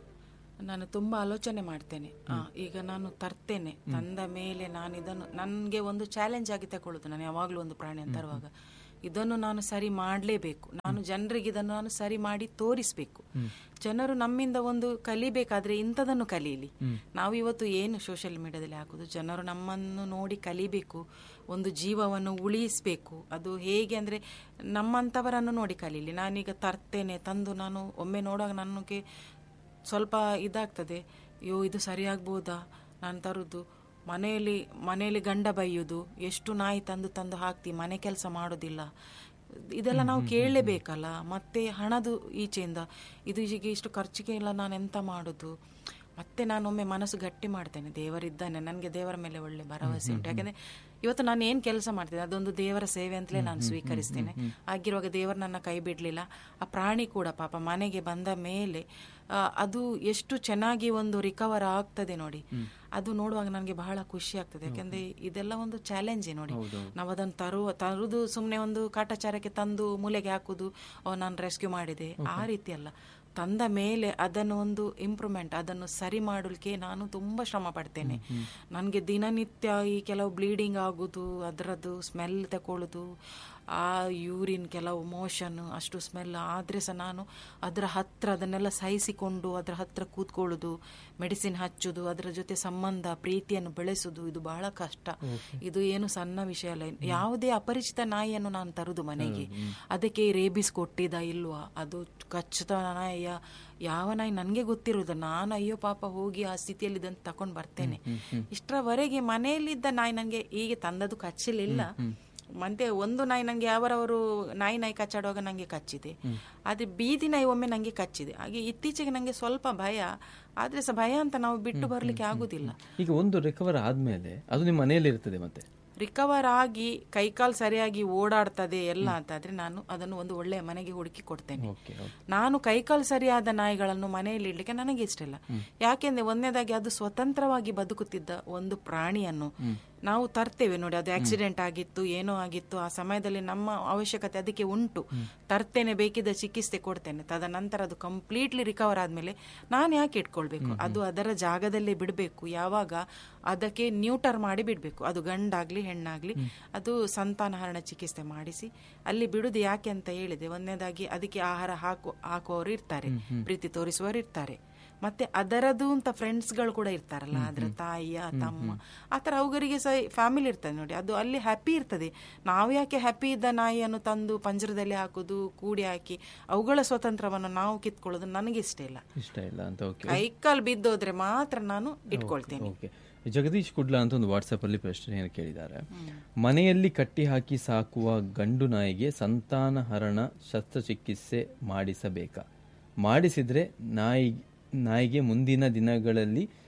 ನಾನು ತುಂಬಾ ಆಲೋಚನೆ ಮಾಡ್ತೇನೆ ಆ, ಈಗ ನಾನು ತರ್ತೇನೆ ತಂದ ಮೇಲೆ ನಾನು ಇದನ್ನು ನನಗೆ ಒಂದು ಚಾಲೆಂಜ್ ಆಗಿ ತಗೊಳ್ಳೋದು ನಾನು ಯಾವಾಗಲೂ ಒಂದು ಪ್ರಾಣಿಯನ್ನು ತರುವಾಗ ಇದನ್ನು ನಾನು ಸರಿ ಮಾಡಲೇಬೇಕು ನಾನು ಜನರಿಗೆ ಇದನ್ನು ನಾನು ಸರಿ ಮಾಡಿ ತೋರಿಸ್ಬೇಕು ಜನರು ನಮ್ಮಿಂದ ಒಂದು ಕಲಿಬೇಕಾದ್ರೆ ಇಂಥದನ್ನು ಕಲೀಲಿ ನಾವು ಇವತ್ತು ಏನು ಸೋಷಿಯಲ್ ಮೀಡಿಯಾದಲ್ಲಿ ಹಾಕೋದು ಜನರು ನಮ್ಮನ್ನು ನೋಡಿ ಕಲಿಬೇಕು ಒಂದು ಜೀವವನ್ನು ಉಳಿಸಬೇಕು ಅದು ಹೇಗೆ ಅಂದರೆ ನಮ್ಮಂಥವರನ್ನು ನೋಡಿ ಕಲೀಲಿ ನಾನೀಗ ತರ್ತೇನೆ ತಂದು ನಾನು ಒಮ್ಮೆ ನೋಡುವಾಗ ನನಗೆ ಸ್ವಲ್ಪ ಇದಾಗ್ತದೆ ಅಯ್ಯೋ ಇದು ಸರಿಯಾಗ್ಬೋದಾ ನಾನು ತರುದು ಮನೆಯಲ್ಲಿ ಮನೆಯಲ್ಲಿ ಗಂಡ ಬೈಯೋದು ಎಷ್ಟು ನಾಯಿ ತಂದು ತಂದು ಹಾಕ್ತಿ ಮನೆ ಕೆಲಸ ಮಾಡೋದಿಲ್ಲ ಇದೆಲ್ಲ ನಾವು ಕೇಳಲೇಬೇಕಲ್ಲ ಮತ್ತೆ ಹಣದು ಈಚೆಯಿಂದ ಇದು ಈಗ ಇಷ್ಟು ಖರ್ಚಿಗೆ ಇಲ್ಲ ನಾನು ಎಂತ ಮಾಡೋದು ಮತ್ತೆ ನಾನೊಮ್ಮೆ ಮನಸ್ಸು ಗಟ್ಟಿ ಮಾಡ್ತೇನೆ ದೇವರಿದ್ದಾನೆ ನನಗೆ ದೇವರ ಮೇಲೆ ಒಳ್ಳೆ ಭರವಸೆ ಉಂಟು ಯಾಕಂದ್ರೆ ಇವತ್ತು ನಾನು ಏನು ಕೆಲಸ ಮಾಡ್ತೇನೆ ಅದೊಂದು ದೇವರ ಸೇವೆ ಅಂತಲೇ ನಾನು ಸ್ವೀಕರಿಸ್ತೇನೆ ಆಗಿರುವಾಗ ದೇವರು ನನ್ನ ಕೈ ಬಿಡಲಿಲ್ಲ ಆ ಪ್ರಾಣಿ ಕೂಡ ಪಾಪ ಮನೆಗೆ ಬಂದ ಮೇಲೆ ಆ, ಅದು ಎಷ್ಟು ಚೆನ್ನಾಗಿ ಒಂದು ರಿಕವರ್ ಆಗ್ತದೆ ನೋಡಿ ಅದು ನೋಡುವಾಗ ನನಗೆ ಬಹಳ ಖುಷಿ ಆಗ್ತದೆ ಯಾಕಂದ್ರೆ ಇದೆಲ್ಲ ಒಂದು ಚಾಲೆಂಜೇ ನೋಡಿ ನಾವು ಅದನ್ನು ತರುವ ತರುದು ಸುಮ್ಮನೆ ಒಂದು ಕಾಟಾಚಾರಕ್ಕೆ ತಂದು ಮೂಲೆಗೆ ಹಾಕುದು ಓ ನಾನು ರೆಸ್ಕ್ಯೂ ಮಾಡಿದೆ ಆ ರೀತಿ ಅಲ್ಲ ತಂದ ಮೇಲೆ ಅದನ್ನು ಒಂದು ಇಂಪ್ರೂವ್ಮೆಂಟ್ ಅದನ್ನು ಸರಿ ಮಾಡಲಿಕ್ಕೆ ನಾನು ತುಂಬ ಶ್ರಮ ಪಡ್ತೇನೆ ನನಗೆ ದಿನನಿತ್ಯ ಈ ಕೆಲವು ಬ್ಲೀಡಿಂಗ್ ಆಗೋದು ಅದರದ್ದು ಸ್ಮೆಲ್ ತಗೊಳ್ಳೋದು ಆ ಯೂರಿನ್ ಕೆಲವು ಮೋಷನ್ ಅಷ್ಟು ಸ್ಮೆಲ್ ಆದರೆ ಸಹ ನಾನು ಅದರ ಹತ್ರ ಅದನ್ನೆಲ್ಲ ಸಹಿಸಿಕೊಂಡು ಅದರ ಹತ್ರ ಕೂತ್ಕೊಳ್ಳೋದು ಮೆಡಿಸಿನ್ ಹಚ್ಚೋದು ಅದರ ಜೊತೆ ಸಂಬಂಧ ಪ್ರೀತಿಯನ್ನು ಬೆಳೆಸೋದು ಇದು ಬಹಳ ಕಷ್ಟ ಇದು ಏನು ಸಣ್ಣ ವಿಷಯ ಅಲ್ಲ ಯಾವುದೇ ಅಪರಿಚಿತ ನಾಯಿಯನ್ನು ನಾನು ತರುದು ಮನೆಗೆ ಅದಕ್ಕೆ ರೇಬಿಸ್ ಕೊಟ್ಟಿದ ಇಲ್ವಾ ಅದು ಕಚ್ಚಿದ ನಾಯಿಯ ಯಾವ ನಾಯಿ ನನಗೆ ಗೊತ್ತಿರುವುದು ನಾನು ಅಯ್ಯೋ ಪಾಪ ಹೋಗಿ ಆ ಸ್ಥಿತಿಯಲ್ಲಿ ಇದನ್ನು ತಕೊಂಡು ಬರ್ತೇನೆ ಇಷ್ಟರವರೆಗೆ ಮನೆಯಲ್ಲಿದ್ದ ನಾಯಿ ನನಗೆ ಹೀಗೆ ತಂದದ್ದು ಕಚ್ಚಲಿಲ್ಲ ಮತ್ತೆ ಒಂದು ನಾಯಿ ನಂಗೆ ಯಾವರವರು ನಾಯಿ ನಾಯಿ ಕಚ್ಚಾಡುವಾಗ ನಂಗೆ ಕಚ್ಚಿದೆ ಆದ್ರೆ ಬೀದಿ ನಾಯಿ ಒಮ್ಮೆ ನಂಗೆ ಕಚ್ಚಿದೆ ಹಾಗೆ ಇತ್ತೀಚೆಗೆ ನಂಗೆ ಸ್ವಲ್ಪ ಭಯ ಆದ್ರೆ ಸಹ ಭಯ ಅಂತ ನಾವು ಬಿಟ್ಟು ಬರ್ಲಿಕ್ಕೆ ಆಗುದಿಲ್ಲ ಈಗ ಒಂದು ರಿಕವರ್ ಆದ್ಮೇಲೆ ಅದು ನಿಮ್ಮ ಮನೆಯಲ್ಲಿ ಇರ್ತದೆ ಮತ್ತೆ ರಿಕವರ್ ಆಗಿ ಕೈಕಾಲು ಸರಿಯಾಗಿ ಓಡಾಡ್ತದೆ ಎಲ್ಲ ಅಂತಾದ್ರೆ ನಾನು ಅದನ್ನು ಒಂದು ಒಳ್ಳೆಯ ಮನೆಗೆ ಹುಡುಕಿ ಕೊಡ್ತೇನೆ ಓಕೆ ನಾನು ಕೈಕಾಲು ಸರಿಯಾದ ನಾಯಿಗಳನ್ನು ಮನೆಯಲ್ಲಿ ಇಡ್ಲಿಕ್ಕೆ ನನಗೆ ಇಷ್ಟ ಇಲ್ಲ ಯಾಕೆಂದ್ರೆ ಒಂದನೇದಾಗಿ ಅದು ಸ್ವತಂತ್ರವಾಗಿ ಬದುಕುತ್ತಿದ್ದ ಒಂದು ಪ್ರಾಣಿಯನ್ನು ನಾವು ತರ್ತೇವೆ ನೋಡಿ ಅದು ಆಕ್ಸಿಡೆಂಟ್ ಆಗಿತ್ತು ಏನೋ ಆಗಿತ್ತು ಆ ಸಮಯದಲ್ಲಿ ನಮ್ಮ ಅವಶ್ಯಕತೆ ಅದಕ್ಕೆ ಉಂಟು ತರ್ತೇನೆ ಬೇಕಿದ್ದ ಚಿಕಿತ್ಸೆ ಕೊಡ್ತೇನೆ ತದನಂತರ ಅದು ಕಂಪ್ಲೀಟ್ಲಿ ರಿಕವರ್ ಆದ್ಮೇಲೆ ನಾನು ಯಾಕೆ ಇಟ್ಕೊಳ್ಬೇಕು ಅದು ಅದರ ಜಾಗದಲ್ಲೇ ಬಿಡಬೇಕು ಯಾವಾಗ ಅದಕ್ಕೆ ನ್ಯೂಟರ್ ಮಾಡಿ ಬಿಡಬೇಕು ಅದು ಗಂಡಾಗ್ಲಿ ಹೆಣ್ಣಾಗ್ಲಿ ಅದು ಸಂತಾನಹರಣ ಚಿಕಿತ್ಸೆ ಮಾಡಿಸಿ ಅಲ್ಲಿ ಬಿಡುದು ಯಾಕೆ ಅಂತ ಹೇಳಿದೆ ಒಂದನೇದಾಗಿ ಅದಕ್ಕೆ ಆಹಾರ ಹಾಕು ಹಾಕುವವರು ಇರ್ತಾರೆ ಪ್ರೀತಿ ತೋರಿಸುವವರು ಇರ್ತಾರೆ ಮತ್ತೆ ಅದರದು ಅಂತ ಫ್ರೆಂಡ್ಸ್ಗಳು ಕೂಡ ಇರ್ತಾರಲ್ಲ ಅದರ ತಾಯಿಯ ತಮ್ಮ ಆ ಥರ ಅವುಗಳಿಗೆ ಸಹ ಫ್ಯಾಮಿಲಿ ಇರ್ತದೆ ನೋಡಿ ಅದು ಅಲ್ಲಿ ಹ್ಯಾಪಿ ಇರ್ತದೆ ನಾವು ಯಾಕೆ ಹ್ಯಾಪಿ ಇದ್ದ ನಾಯಿಯನ್ನು ತಂದು ಪಂಜರದಲ್ಲಿ ಹಾಕೋದು ಕೂಡಿ ಹಾಕಿ ಅವುಗಳ ಸ್ವತಂತ್ರವನ್ನು ನಾವು ಕಿತ್ಕೊಳ್ಳೋದು ನನಗೆ ಇಷ್ಟ ಇಲ್ಲ ಇಷ್ಟ ಇಲ್ಲ ಅಂತ ಓಕೆ ಕೈಕಾಲು ಬಿದ್ದೋದ್ರೆ ಮಾತ್ರ ನಾನು ಇಟ್ಕೊಳ್ತೇನೆ ಓಕೆ ಜಗದೀಶ್ ಕುಡ್ಲಾ ಅಂತ ಒಂದು ವಾಟ್ಸಪ್ ಅಲ್ಲಿ ಪ್ರಶ್ನೆಯನ್ನು ಕೇಳಿದ್ದಾರೆ ಮನೆಯಲ್ಲಿ ಕಟ್ಟಿ ಹಾಕಿ ಸಾಕುವ ಗಂಡು ನಾಯಿಗೆ ಸಂತಾನಹರಣ ಶಸ್ತ್ರಚಿಕಿತ್ಸೆ ಮಾಡಿಸಬೇಕಾ ಮಾಡಿಸಿದ್ರೆ ನಾಯಿ ನಾಯಿಗೆ ಮುಂದಿನ ದಿನಗಳಲ್ಲಿ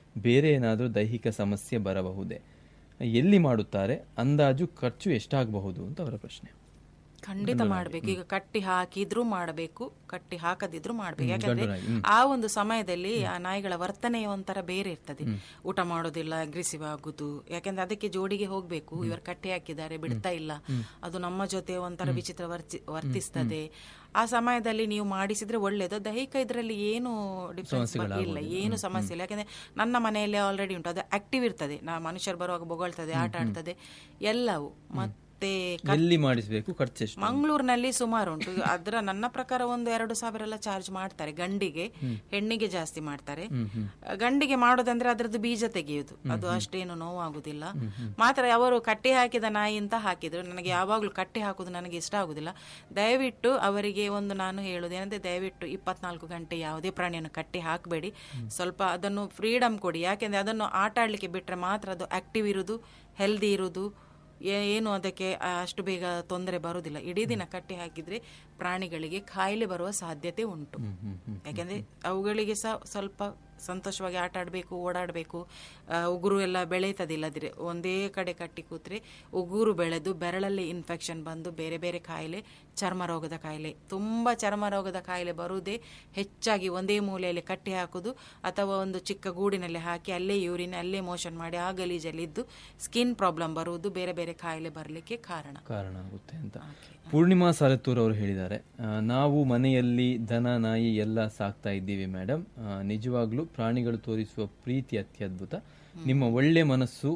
ಬೇರೆ ಏನಾದರೂ ದೈಹಿಕ ಸಮಸ್ಯೆ ಬರಬಹುದೇ ಎಲ್ಲಿ ಮಾಡುತ್ತಾರೆ ಅಂದಾಜು ಖರ್ಚು ಎಷ್ಟಾಗಬಹುದು ಅಂತ ಅವರ ಪ್ರಶ್ನೆ ಖಂಡಿತ ಮಾಡ್ಬೇಕು ಈಗ ಕಟ್ಟಿ ಹಾಕಿದ್ರು ಮಾಡಬೇಕು ಕಟ್ಟಿ ಹಾಕದಿದ್ರು ಮಾಡ್ಬೇಕು ಯಾಕಂದ್ರೆ ಆ ಒಂದು ಸಮಯದಲ್ಲಿ ಆ ನಾಯಿಗಳ ವರ್ತನೆ ಒಂಥರ ಬೇರೆ ಇರ್ತದೆ ಊಟ ಮಾಡೋದಿಲ್ಲ ಅಗ್ರೆಸಿವ್ ಆಗುದು ಯಾಕಂದ್ರೆ ಅದಕ್ಕೆ ಜೋಡಿಗೆ ಹೋಗ್ಬೇಕು ಇವರು ಕಟ್ಟಿ ಹಾಕಿದ್ದಾರೆ ಬಿಡ್ತಾ ಇಲ್ಲ ಅದು ನಮ್ಮ ಜೊತೆ ಒಂಥರ ವಿಚಿತ್ರ ವರ್ತಿ ವರ್ತಿಸ್ತದೆ ಆ ಸಮಯದಲ್ಲಿ ನೀವು ಮಾಡಿಸಿದ್ರೆ ಒಳ್ಳೇದು ದೈಹಿಕ ಇದರಲ್ಲಿ ಏನು ಡಿಫ್ರೆನ್ಸ್ ಇಲ್ಲ ಏನು ಸಮಸ್ಯೆ ಇಲ್ಲ ಯಾಕಂದ್ರೆ ನನ್ನ ಮನೆಯಲ್ಲಿ ಆಲ್ರೆಡಿ ಉಂಟು ಅದು ಆಕ್ಟಿವ್ ಇರ್ತದೆ ನಾ ಮನುಷ್ಯರು ಬರುವಾಗ ಬೊಗಳ್ತದೆ ಆಟ ಆಡ್ತದೆ ಎಲ್ಲವೂ ಮತ್ತೆ ಎಲ್ಲಿ ಮಾಡಿಸಬೇಕು ಖರ್ಚು ಎಷ್ಟು ಮಂಗಳೂರಿನಲ್ಲಿ ಸುಮಾರು ಉಂಟು ಅದರ ನನ್ನ ಪ್ರಕಾರ ಒಂದು ಎರಡು ಸಾವಿರ ಎಲ್ಲ ಚಾರ್ಜ್ ಮಾಡ್ತಾರೆ ಗಂಡಿಗೆ ಹೆಣ್ಣಿಗೆ ಜಾಸ್ತಿ ಮಾಡ್ತಾರೆ ಗಂಡಿಗೆ ಮಾಡೋದಂದ್ರೆ ಅದರದ್ದು ಬೀಜ ತೆಗೆಯುವುದು ಅದು ಅಷ್ಟೇನು ನೋವಾಗುದಿಲ್ಲ ಮಾತ್ರ ಅವರು ಕಟ್ಟಿ ಹಾಕಿದ ನಾಯಿ ಅಂತ ಹಾಕಿದ್ರು ನನಗೆ ಯಾವಾಗ್ಲೂ ಕಟ್ಟಿ ಹಾಕುದು ನನಗೆ ಇಷ್ಟ ಆಗುದಿಲ್ಲ ದಯವಿಟ್ಟು ಅವರಿಗೆ ಒಂದು ನಾನು ಹೇಳುದು ಏನಂದ್ರೆ ದಯವಿಟ್ಟು ಇಪ್ಪತ್ನಾಲ್ಕು ಗಂಟೆ ಯಾವುದೇ ಪ್ರಾಣಿಯನ್ನು ಕಟ್ಟಿ ಹಾಕಬೇಡಿ ಸ್ವಲ್ಪ ಅದನ್ನು ಫ್ರೀಡಮ್ ಕೊಡಿ ಯಾಕೆಂದ್ರೆ ಅದನ್ನು ಆಟ ಆಡ್ಲಿಕ್ಕೆ ಬಿಟ್ರೆ ಮಾತ್ರ ಅದು ಆಕ್ಟಿವ್ ಇರುವುದು ಹೆಲ್ದಿ ಇರುವುದು ಏ- ಏನು ಅದಕ್ಕೆ ಅಷ್ಟು ಬೇಗ ತೊಂದರೆ ಬರುವುದಿಲ್ಲ ಇಡೀ ದಿನ ಕಟ್ಟಿ ಹಾಕಿದ್ರೆ ಪ್ರಾಣಿಗಳಿಗೆ ಕಾಯಿಲೆ ಬರುವ ಸಾಧ್ಯತೆ ಉಂಟು ಯಾಕೆಂದ್ರೆ ಅವುಗಳಿಗೆ ಸಹ ಸ್ವಲ್ಪ ಸಂತೋಷವಾಗಿ ಆಟ ಆಡಬೇಕು ಓಡಾಡಬೇಕು ಉಗುರು ಎಲ್ಲ ಬೆಳೆಯುತ್ತದೆ ಇಲ್ಲದಿದ್ರೆ ಒಂದೇ ಕಡೆ ಕಟ್ಟಿ ಕೂತ್ರೆ ಉಗುರು ಬೆಳೆದು ಬೆರಳಲ್ಲಿ ಇನ್ಫೆಕ್ಷನ್ ಬಂದು ಬೇರೆ ಬೇರೆ ಕಾಯಿಲೆ ಚರ್ಮ ರೋಗದ ಕಾಯಿಲೆ ತುಂಬ ಚರ್ಮ ರೋಗದ ಕಾಯಿಲೆ ಬರುವುದೇ ಹೆಚ್ಚಾಗಿ ಒಂದೇ ಮೂಲೆಯಲ್ಲಿ ಕಟ್ಟಿ ಹಾಕುದು ಅಥವಾ ಒಂದು ಚಿಕ್ಕ ಗೂಡಿನಲ್ಲಿ ಹಾಕಿ ಅಲ್ಲೇ ಯೂರಿನ್ ಅಲ್ಲೇ ಮೋಷನ್ ಮಾಡಿ ಆ ಗಲೀಜಲ್ಲಿ ಇದ್ದು ಸ್ಕಿನ್ ಪ್ರಾಬ್ಲಮ್ ಬರುವುದು ಬೇರೆ ಬೇರೆ ಕಾಯಿಲೆ ಬರಲಿಕ್ಕೆ ಕಾರಣ ಕಾರಣ ಆಗುತ್ತೆ ಅಂತ ಪೂರ್ಣಿಮಾ ಸಾರತ್ತೂರ್ ಅವರು ಹೇಳಿದ್ದಾರೆ ಆ, ನಾವು ಮನೆಯಲ್ಲಿ ದನ ನಾಯಿ ಎಲ್ಲ ಸಾಕ್ತಾ ಇದ್ದೀವಿ ಮೇಡಮ್ ನಿಜವಾಗ್ಲೂ ಪ್ರಾಣಿಗಳು ತೋರಿಸುವ ಪ್ರೀತಿ ಅತ್ಯದ್ಭುತ ನಿಮ್ಮ ಒಳ್ಳೆ ಮನಸ್ಸು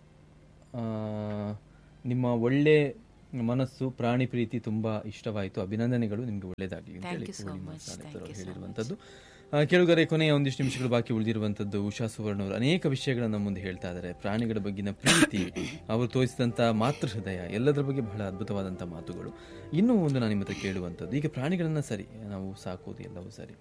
ಆ, ನಿಮ್ಮ ಒಳ್ಳೆ ಮನಸ್ಸು ಪ್ರಾಣಿ ಪ್ರೀತಿ ತುಂಬಾ ಇಷ್ಟವಾಯಿತು ಅಭಿನಂದನೆಗಳು ನಿಮ್ಗೆ ಒಳ್ಳೇದಾಗಲಿ ಅಂತ ಹೇಳಿ ಪೂರ್ಣಿಮಾ ಸಾರತ್ತೂರ್ ಅವರು ಹೇಳಿರುವಂತದ್ದು ಆ, ಕೆಳಗರೆ ಕೊನೆಯ ಒಂದಿಷ್ಟು ನಿಮಿಷಗಳು ಬಾಕಿ ಉಳಿದಿರುವಂತದ್ದು ಉಷಾ ಸುವರ್ಣ ಅವರು ಅನೇಕ ವಿಷಯಗಳನ್ನ ಮುಂದೆ ಹೇಳ್ತಾ ಇದ್ದಾರೆ ಪ್ರಾಣಿಗಳ ಬಗ್ಗಿನ ಪ್ರೀತಿ ಅವರು ತೋರಿಸಿದಂತ ಮಾತೃ ಹೃದಯ ಎಲ್ಲದರ ಬಗ್ಗೆ ಬಹಳ ಅದ್ಭುತವಾದಂಥ ಮಾತುಗಳು ಇನ್ನೂ ಒಂದು ನಾನು ನಿಮ್ಮ ಹತ್ರ ಕೇಳುವಂಥದ್ದು ಈಗ ಪ್ರಾಣಿಗಳನ್ನ ಸರಿ ನಾವು ಸಾಕೋದು ಎಲ್ಲವೂ ಸರಿ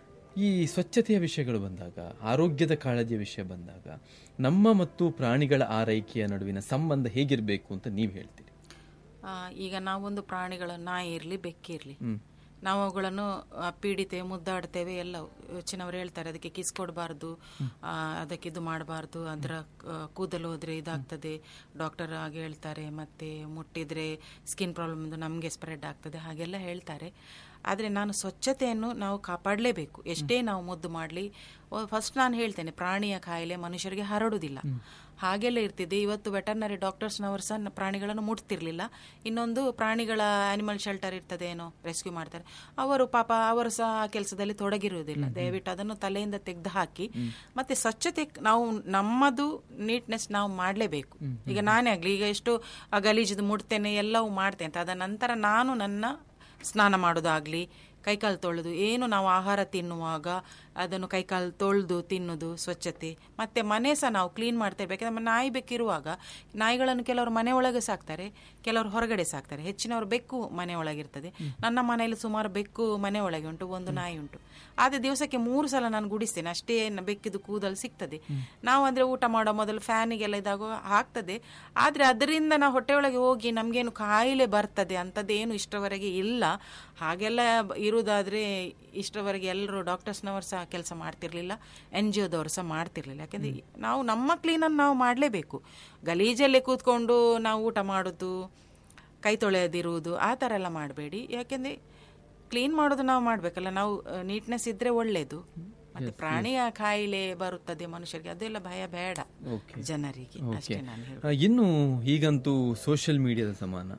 ಈ ಸ್ವಚ್ಛತೆಯ ವಿಷಯಗಳು ಬಂದಾಗ ಆರೋಗ್ಯದ ಕಾಳಜಿಯ ವಿಷಯ ಬಂದಾಗ ನಮ್ಮ ಮತ್ತು ಪ್ರಾಣಿಗಳ ಆರೈಕೆಯ ನಡುವಿನ ಸಂಬಂಧ ಹೇಗಿರಬೇಕು ಅಂತ ನೀವು ಹೇಳ್ತೀರಿ ಆ, ಈಗ ನಾವೊಂದು ಪ್ರಾಣಿಗಳ ನಾಯಿ ಇರಲಿ ಬೆಕ್ಕಿರಲಿ ನಾವು ಅವುಗಳನ್ನು ಆ, ಪೀಡಿತೇವೆ ಮುದ್ದಾಡ್ತೇವೆ ಎಲ್ಲ ಹೆಚ್ಚಿನವರು ಹೇಳ್ತಾರೆ ಅದಕ್ಕೆ ಕಿಸ್ ಕೊಡಬಾರ್ದು ಅದಕ್ಕೆ ಇದು ಮಾಡಬಾರ್ದು ಅದರ ಆ, ಕೂದಲು ಹೋದ್ರೆ ಇದಾಗ್ತದೆ ಡಾಕ್ಟರ್ ಹಾಗೆ ಹೇಳ್ತಾರೆ ಮತ್ತೆ ಮುಟ್ಟಿದ್ರೆ ಸ್ಕಿನ್ ಪ್ರಾಬ್ಲಮ್ ನಮಗೆ ಸ್ಪ್ರೆಡ್ ಆಗ್ತದೆ ಹಾಗೆಲ್ಲ ಹೇಳ್ತಾರೆ ಆದರೆ ನಾನು ಸ್ವಚ್ಛತೆಯನ್ನು ನಾವು ಕಾಪಾಡಲೇಬೇಕು ಎಷ್ಟೇ ನಾವು ಮುದ್ದು ಮಾಡಲಿ ಫಸ್ಟ್ ನಾನು ಹೇಳ್ತೇನೆ ಪ್ರಾಣಿಯ ಕಾಯಿಲೆ ಮನುಷ್ಯರಿಗೆ ಹರಡುವುದಿಲ್ಲ ಹಾಗೆಲ್ಲ ಇರ್ತಿದೆ ಇವತ್ತು ವೆಟರ್ನರಿ ಡಾಕ್ಟರ್ಸ್ನವರು ಸಹ ಪ್ರಾಣಿಗಳನ್ನು ಮುಟ್ತಿರ್ಲಿಲ್ಲ ಇನ್ನೊಂದು ಪ್ರಾಣಿಗಳ ಆನಿಮಲ್ ಶೆಲ್ಟರ್ ಇರ್ತದೆ ಏನೋ ರೆಸ್ಕ್ಯೂ ಮಾಡ್ತಾರೆ ಅವರು ಪಾಪ ಅವರು ಸಹ ಆ ಕೆಲಸದಲ್ಲಿ ತೊಡಗಿರುವುದಿಲ್ಲ ದಯವಿಟ್ಟು ಅದನ್ನು ತಲೆಯಿಂದ ತೆಗೆದು ಹಾಕಿ ಮತ್ತೆ ಸ್ವಚ್ಛತೆ ನಾವು ನಮ್ಮದು ನೀಟ್ನೆಸ್ ನಾವು ಮಾಡಲೇಬೇಕು ಈಗ ನಾನೇ ಆಗಲಿ ಈಗ ಎಷ್ಟು ಆ ಗಲೀಜದು ಮುಡ್ತೇನೆ ಎಲ್ಲವೂ ಮಾಡ್ತೇನೆ ಅಂತ ಅದ ನಂತರ ನಾನು ನನ್ನ ಸ್ನಾನ ಮಾಡೋದಾಗ್ಲಿ ಕೈಕಾಲು ತೊಳೆದು ಏನು ನಾವು ಆಹಾರ ತಿನ್ನುವಾಗ ಅದನ್ನು ಕೈಕಾಲು ತೊಳೆದು ತಿನ್ನುದು ಸ್ವಚ್ಛತೆ ಮತ್ತೆ ಮನೆ ಸಹ ನಾವು ಕ್ಲೀನ್ ಮಾಡ್ತಾ ಇರ್ಬೇಕು ಯಾಕಂದ್ರೆ ನಾಯಿ ಬೆಕ್ಕಿರುವಾಗ ನಾಯಿಗಳನ್ನು ಕೆಲವರು ಮನೆ ಒಳಗೆ ಸಾಕ್ತಾರೆ ಕೆಲವರು ಹೊರಗಡೆ ಸಾಕ್ತಾರೆ ಹೆಚ್ಚಿನವರು ಬೆಕ್ಕು ಮನೆ ಒಳಗಿರ್ತದೆ ನನ್ನ ಮನೆಯಲ್ಲಿ ಸುಮಾರು ಬೆಕ್ಕು ಮನೆ ಒಳಗೆ ಉಂಟು ಒಂದು ನಾಯಿ ಉಂಟು ಆದರೆ ದಿವಸಕ್ಕೆ ಮೂರು ಸಲ ನಾನು ಗುಡಿಸ್ತೇನೆ ಅಷ್ಟೇ ನ- ಬೆಕ್ಕಿದು ಕೂದಲು ಸಿಗ್ತದೆ ನಾವು ಅಂದ್ರೆ ಊಟ ಮಾಡೋ ಮೊದಲು ಫ್ಯಾನಿಗೆಲ್ಲ ಇದಾಗ ಹಾಕ್ತದೆ ಆದರೆ ಅದರಿಂದ ನಾವು ಹೊಟ್ಟೆ ಒಳಗೆ ಹೋಗಿ ನಮಗೇನು ಕಾಯಿಲೆ ಬರ್ತದೆ ಅಂಥದ್ದೇನು ಇಷ್ಟರವರೆಗೆ ಇಲ್ಲ ಹಾಗೆಲ್ಲ ಬ- ಇರುವುದಾದ್ರೆ ಇಷ್ಟರವರೆಗೆ ಎಲ್ಲರೂ ಡಾಕ್ಟರ್ಸ್ನವರು ಸಹ ಕೆಲಸ ಮಾಡ್ತಿರ್ಲಿಲ್ಲ ಎನ್ ಜಿ ಒದವರು ಸಹ ಮಾಡ್ತಿರ್ಲಿಲ್ಲ ಯಾಕಂದ್ರೆ ನಾವು ನಮ್ಮ ಕ್ಲೀನನ್ನು ನಾವು ಮಾಡಲೇಬೇಕು ಗಲೀಜಲ್ಲೇ ಕೂತ್ಕೊಂಡು ನಾವು ಊಟ ಮಾಡೋದು ಕೈ ತೊಳೆಯದಿರುವುದು ಆ ಥರ ಎಲ್ಲ ಮಾಡಬೇಡಿ ಯಾಕೆಂದ್ರೆ ಕ್ಲೀನ್ ಮಾಡೋದು ನಾವು ಮಾಡಬೇಕಲ್ಲ ನಾವು ನೀಟ್ನೆಸ್ ಇದ್ರೆ ಒಳ್ಳೇದು ಮತ್ತೆ ಪ್ರಾಣಿಯ ಕಾಯಿಲೆ ಬರುತ್ತದೆ ಮನುಷ್ಯರಿಗೆ ಅದೆಲ್ಲ ಭಯ ಬೇಡ ಜನರಿಗೆ ಅಷ್ಟೇ ನಾನು ಹೇಳುದು. ಆ, ಇನ್ನು ಈಗಂತೂ ಸೋಷಿಯಲ್ ಮೀಡಿಯಾದ ಸಮಾನ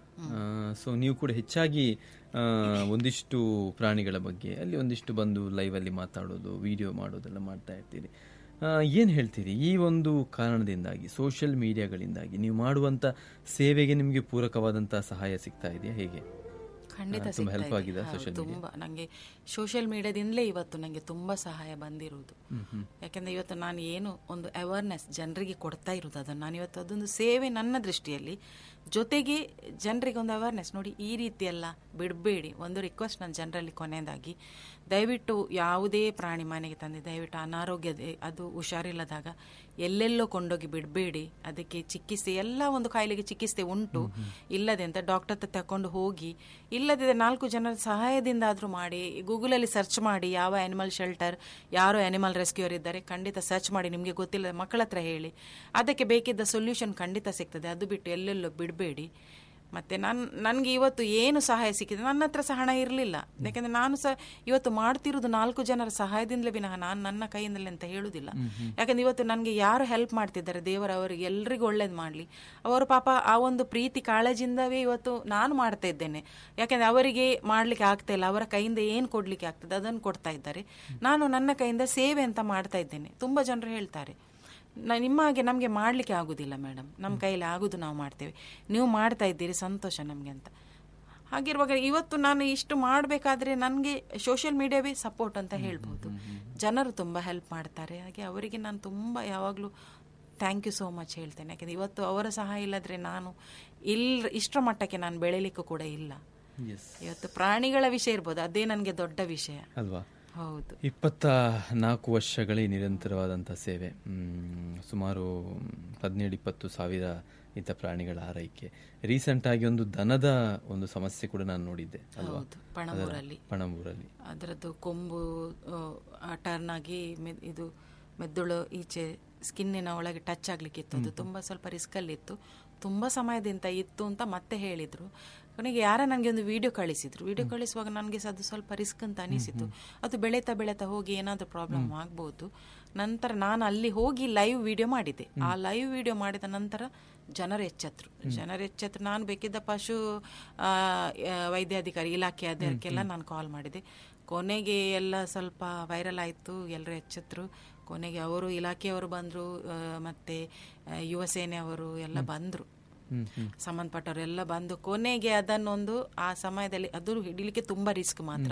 ಸೊ ನೀವು ಕೂಡ ಹೆಚ್ಚಾಗಿ ಆ, ಒಂದಿಷ್ಟು ಪ್ರಾಣಿಗಳ ಬಗ್ಗೆ ಅಲ್ಲಿ ಒಂದಿಷ್ಟು ಬಂದು ಲೈವ್ ಅಲ್ಲಿ ಮಾತಾಡೋದು ವಿಡಿಯೋ ಮಾಡೋದೆಲ್ಲ ಮಾಡ್ತಾ ಇರ್ತೀರಿ ಆ, ಏನ್ ಹೇಳ್ತೀರಿ ಈ ಒಂದು ಕಾರಣದಿಂದಾಗಿ ಸೋಷಿಯಲ್ ಮೀಡಿಯಾಗಳಿಂದಾಗಿ ನೀವು ಮಾಡುವಂತ ಸೇವೆಗೆ ನಿಮಗೆ ಪೂರಕವಾದಂತ ಸಹಾಯ ಸಿಗ್ತಾ ಇದೆಯಾ ಹೇಗೆ ಖಂಡಿತ ಆ, ತುಂಬಾ ಸಿಗ್ತಾ help ಇದೆ. ಆಗಿದೆ ಹೌದು, social media? ತುಂಬಾ ನಂಗೆ ಸೋಷಿಯಲ್ ಮೀಡಿಯಾದಿಂದಲೇ ಇವತ್ತು ನನಗೆ ತುಂಬಾ ಸಹಾಯ ಬಂದಿರುವುದು ಯಾಕಂದ್ರೆ ಇವತ್ತು ನಾನು ಏನು ಒಂದು ಅವೇರ್ನೆಸ್ ಜನರಿಗೆ ಕೊಡ್ತಾ ಇರುವುದು ಅದನ್ನು ನಾನು ಇವತ್ತು ಅದೊಂದು ಸೇವೆ ನನ್ನ ದೃಷ್ಟಿಯಲ್ಲಿ ಜೊತೆಗೆ ಜನರಿಗೆ ಒಂದು ಅವೇರ್ನೆಸ್ ನೋಡಿ ಈ ರೀತಿ ಎಲ್ಲ ಬಿಡಬೇಡಿ ಒಂದು ರಿಕ್ವೆಸ್ಟ್ ನಾನು ಜನರಲ್ಲಿ ಕೊನೆಯದಾಗಿ ದಯವಿಟ್ಟು ಯಾವುದೇ ಪ್ರಾಣಿ ಮನೆಗೆ ತಂದೆ ದಯವಿಟ್ಟು ಅನಾರೋಗ್ಯದ ಅದು ಹುಷಾರಿಲ್ಲದಾಗ ಎಲ್ಲೆಲ್ಲೋ ಕೊಂಡೋಗಿ ಬಿಡಬೇಡಿ ಅದಕ್ಕೆ ಚಿಕಿತ್ಸೆ ಎಲ್ಲ ಒಂದು ಕಾಯಿಲೆಗೆ ಚಿಕಿತ್ಸೆ ಉಂಟು ಇಲ್ಲದೆ ಅಂತ ಡಾಕ್ಟರ್ ಹತ್ರ ತಕೊಂಡು ಹೋಗಿ ಇಲ್ಲದಿದ್ದರೆ ನಾಲ್ಕು ಜನರ ಸಹಾಯದಿಂದ ಆದರೂ ಮಾಡಿ ಗೂಗಲಲ್ಲಿ ಸರ್ಚ್ ಮಾಡಿ ಯಾವ ಆನಿಮಲ್ ಶೆಲ್ಟರ್ ಯಾರೋ ಆನಿಮಲ್ ರೆಸ್ಕ್ಯೂರ್ ಇದ್ದಾರೆ ಖಂಡಿತ ಸರ್ಚ್ ಮಾಡಿ ನಿಮಗೆ ಗೊತ್ತಿಲ್ಲ ಮಕ್ಕಳ ಹತ್ರ ಹೇಳಿ ಅದಕ್ಕೆ ಬೇಕಿದ್ದ ಸೊಲ್ಯೂಷನ್ ಖಂಡಿತ ಸಿಗ್ತದೆ ಅದು ಬಿಟ್ಟು ಎಲ್ಲೆಲ್ಲೋ ಬಿಡಬೇಡಿ ಮತ್ತೆ ನಾನು ನನಗೆ ಇವತ್ತು ಏನು ಸಹಾಯ ಸಿಕ್ಕಿದೆ ನನ್ನ ಹತ್ರ ಸಹ ಹಣ ಇರಲಿಲ್ಲ ಯಾಕಂದ್ರೆ ನಾನು ಸಹ ಇವತ್ತು ಮಾಡ್ತಿರೋದು ನಾಲ್ಕು ಜನರ ಸಹಾಯದಿಂದಲೇ ವಿನಃ ನಾನು ನನ್ನ ಕೈಯಿಂದಲೇ ಅಂತ ಹೇಳುದಿಲ್ಲ ಯಾಕಂದ್ರೆ ಇವತ್ತು ನನಗೆ ಯಾರು ಹೆಲ್ಪ್ ಮಾಡ್ತಿದ್ದಾರೆ ದೇವರು ಅವರಿಗೆ ಎಲ್ರಿಗೂ ಒಳ್ಳೇದು ಮಾಡಲಿ ಅವರು ಪಾಪ ಆ ಒಂದು ಪ್ರೀತಿ ಕಾಳಜಿಯಿಂದವೇ ಇವತ್ತು ನಾನು ಮಾಡ್ತಾ ಇದ್ದೇನೆ ಯಾಕಂದ್ರೆ ಅವರಿಗೆ ಮಾಡ್ಲಿಕ್ಕೆ ಆಗ್ತಾ ಇಲ್ಲ ಅವರ ಕೈಯಿಂದ ಏನು ಕೊಡ್ಲಿಕ್ಕೆ ಆಗ್ತದೆ ಅದನ್ನು ಕೊಡ್ತಾ ಇದ್ದಾರೆ ನಾನು ನನ್ನ ಕೈಯಿಂದ ಸೇವೆ ಅಂತ ಮಾಡ್ತಾ ಇದ್ದೇನೆ ತುಂಬಾ ಜನರು ಹೇಳ್ತಾರೆ ನ- ನಿಮ್ಮ ಹಾಗೆ ನಮಗೆ ಮಾಡಲಿಕ್ಕೆ ಆಗುದಿಲ್ಲ ಮೇಡಮ್ ನಮ್ಮ ಕೈಯಲ್ಲಿ ಆಗುದು ನಾವು ಮಾಡ್ತೇವೆ ನೀವು ಮಾಡ್ತಾ ಇದ್ದೀರಿ ಸಂತೋಷ ನಮಗೆ ಅಂತ ಹಾಗಿರುವಾಗ ಇವತ್ತು ನಾನು ಇಷ್ಟು ಮಾಡಬೇಕಾದ್ರೆ ನನಗೆ ಸೋಷಿಯಲ್ ಮೀಡಿಯಾವೇ ಸಪೋರ್ಟ್ ಅಂತ ಹೇಳ್ಬೋದು ಜನರು ತುಂಬ ಹೆಲ್ಪ್ ಮಾಡ್ತಾರೆ ಹಾಗೆ ಅವರಿಗೆ ನಾನು ತುಂಬ ಯಾವಾಗಲೂ ಥ್ಯಾಂಕ್ ಯು ಸೋ ಮಚ್ ಹೇಳ್ತೇನೆ ಯಾಕೆಂದರೆ ಇವತ್ತು ಅವರ ಸಹಾಯ ಇಲ್ಲದ್ರೆ ನಾನು ಇಲ್ಲ ಇಷ್ಟರ ಮಟ್ಟಕ್ಕೆ ನಾನು ಬೆಳಿಲಿಕ್ಕೂ ಕೂಡ ಇಲ್ಲ ಎಸ್ ಇವತ್ತು ಪ್ರಾಣಿಗಳ ವಿಷಯ ಇರ್ಬೋದು ಅದೇ ನನಗೆ ದೊಡ್ಡ ವಿಷಯ ಅಲ್ವಾ ಹೌದು ಇಪ್ಪತ್ತ ನಾಲ್ಕು ವರ್ಷಗಳೇ ನಿರಂತರವಾದಂಥ ಸೇವೆ ಮ್, ಸುಮಾರು ಹದಿನೇಳು ಇಪ್ಪತ್ತು ಸಾವಿರ ಇಂಥ ಪ್ರಾಣಿಗಳ ಆರೈಕೆ ರೀಸೆಂಟ್ ಆಗಿ ಒಂದು ದನದ ಒಂದು ಸಮಸ್ಯೆ ಕೂಡ ನಾನು ನೋಡಿದ್ದೆ ಅಲ್ವಾ ಹೌದು ಪಣಂಬೂರಲ್ಲಿ ಪಣಂಬೂರಲ್ಲಿ ಅದರದ್ದು ಕೊಂಬು ಟರ್ನ್ ಆಗಿ ಮೆ- ಇದು ಮೆದುಳು ಈಚೆ ಸ್ಕಿನ್ನಿನ ಒಳಗೆ ಟಚ್ ಆಗ್ಲಿಕ್ಕೆ ಇತ್ತು ಅದು ತುಂಬಾ ಸ್ವಲ್ಪ ರಿಸ್ಕ್ ಅಲ್ಲಿ ಇತ್ತು ತುಂಬಾ ಸಮಯದಿಂದ ಇತ್ತು ಅಂತ ಮತ್ತೆ ಹೇಳಿದ್ರು ಕೊನೆಗೆ ಯಾರ ನನಗೆ ಒಂದು ವಿಡಿಯೋ ಕಳಿಸಿದ್ರು ವಿಡಿಯೋ ಕಳಿಸುವಾಗ ನನಗೆ ಅದು ಸ್ವಲ್ಪ ರಿಸ್ಕ್ ಅಂತ ಅನಿಸಿತು ಅದು ಬೆಳೀತಾ ಬೆಳೀತಾ ಹೋಗಿ ಏನಾದರೂ ಪ್ರಾಬ್ಲಮ್ ಆಗ್ಬೋದು ನಂತರ ನಾನು ಅಲ್ಲಿ ಹೋಗಿ ಲೈವ್ ವಿಡಿಯೋ ಮಾಡಿದೆ ಆ ಲೈವ್ ವಿಡಿಯೋ ಮಾಡಿದ ನಂತರ ಜನರು ಎಚ್ಚೆತ್ರು ಜನರು ಎಚ್ಚೆತ್ರು ನಾನು ಬೇಕಿದ್ದ ಪಶು ಆ, ಆ, ವೈದ್ಯಾಧಿಕಾರಿ ಇಲಾಖೆ ಅದಕ್ಕೆಲ್ಲ ನಾನು ಕಾಲ್ ಮಾಡಿದೆ ಕೊನೆಗೆ ಎಲ್ಲ ಸ್ವಲ್ಪ ವೈರಲ್ ಆಯಿತು ಎಲ್ಲರೂ ಎಚ್ಚೆತ್ರು ಕೊನೆಗೆ ಅವರು ಇಲಾಖೆಯವರು ಬಂದರು ಮತ್ತು ಯುವ ಸೇನೆಯವರು ಎಲ್ಲ ಬಂದರು ಸಂಬಂಧಪಟ್ಟವರು ಎಲ್ಲ ಬಂದು ಕೊನೆಗೆ ಅದನ್ನೊಂದು ಆ ಸಮಯದಲ್ಲಿ ಅದು ಹಿಡಿಲಿಕ್ಕೆ ತುಂಬ ರಿಸ್ಕ್ ಮಾತ್ರ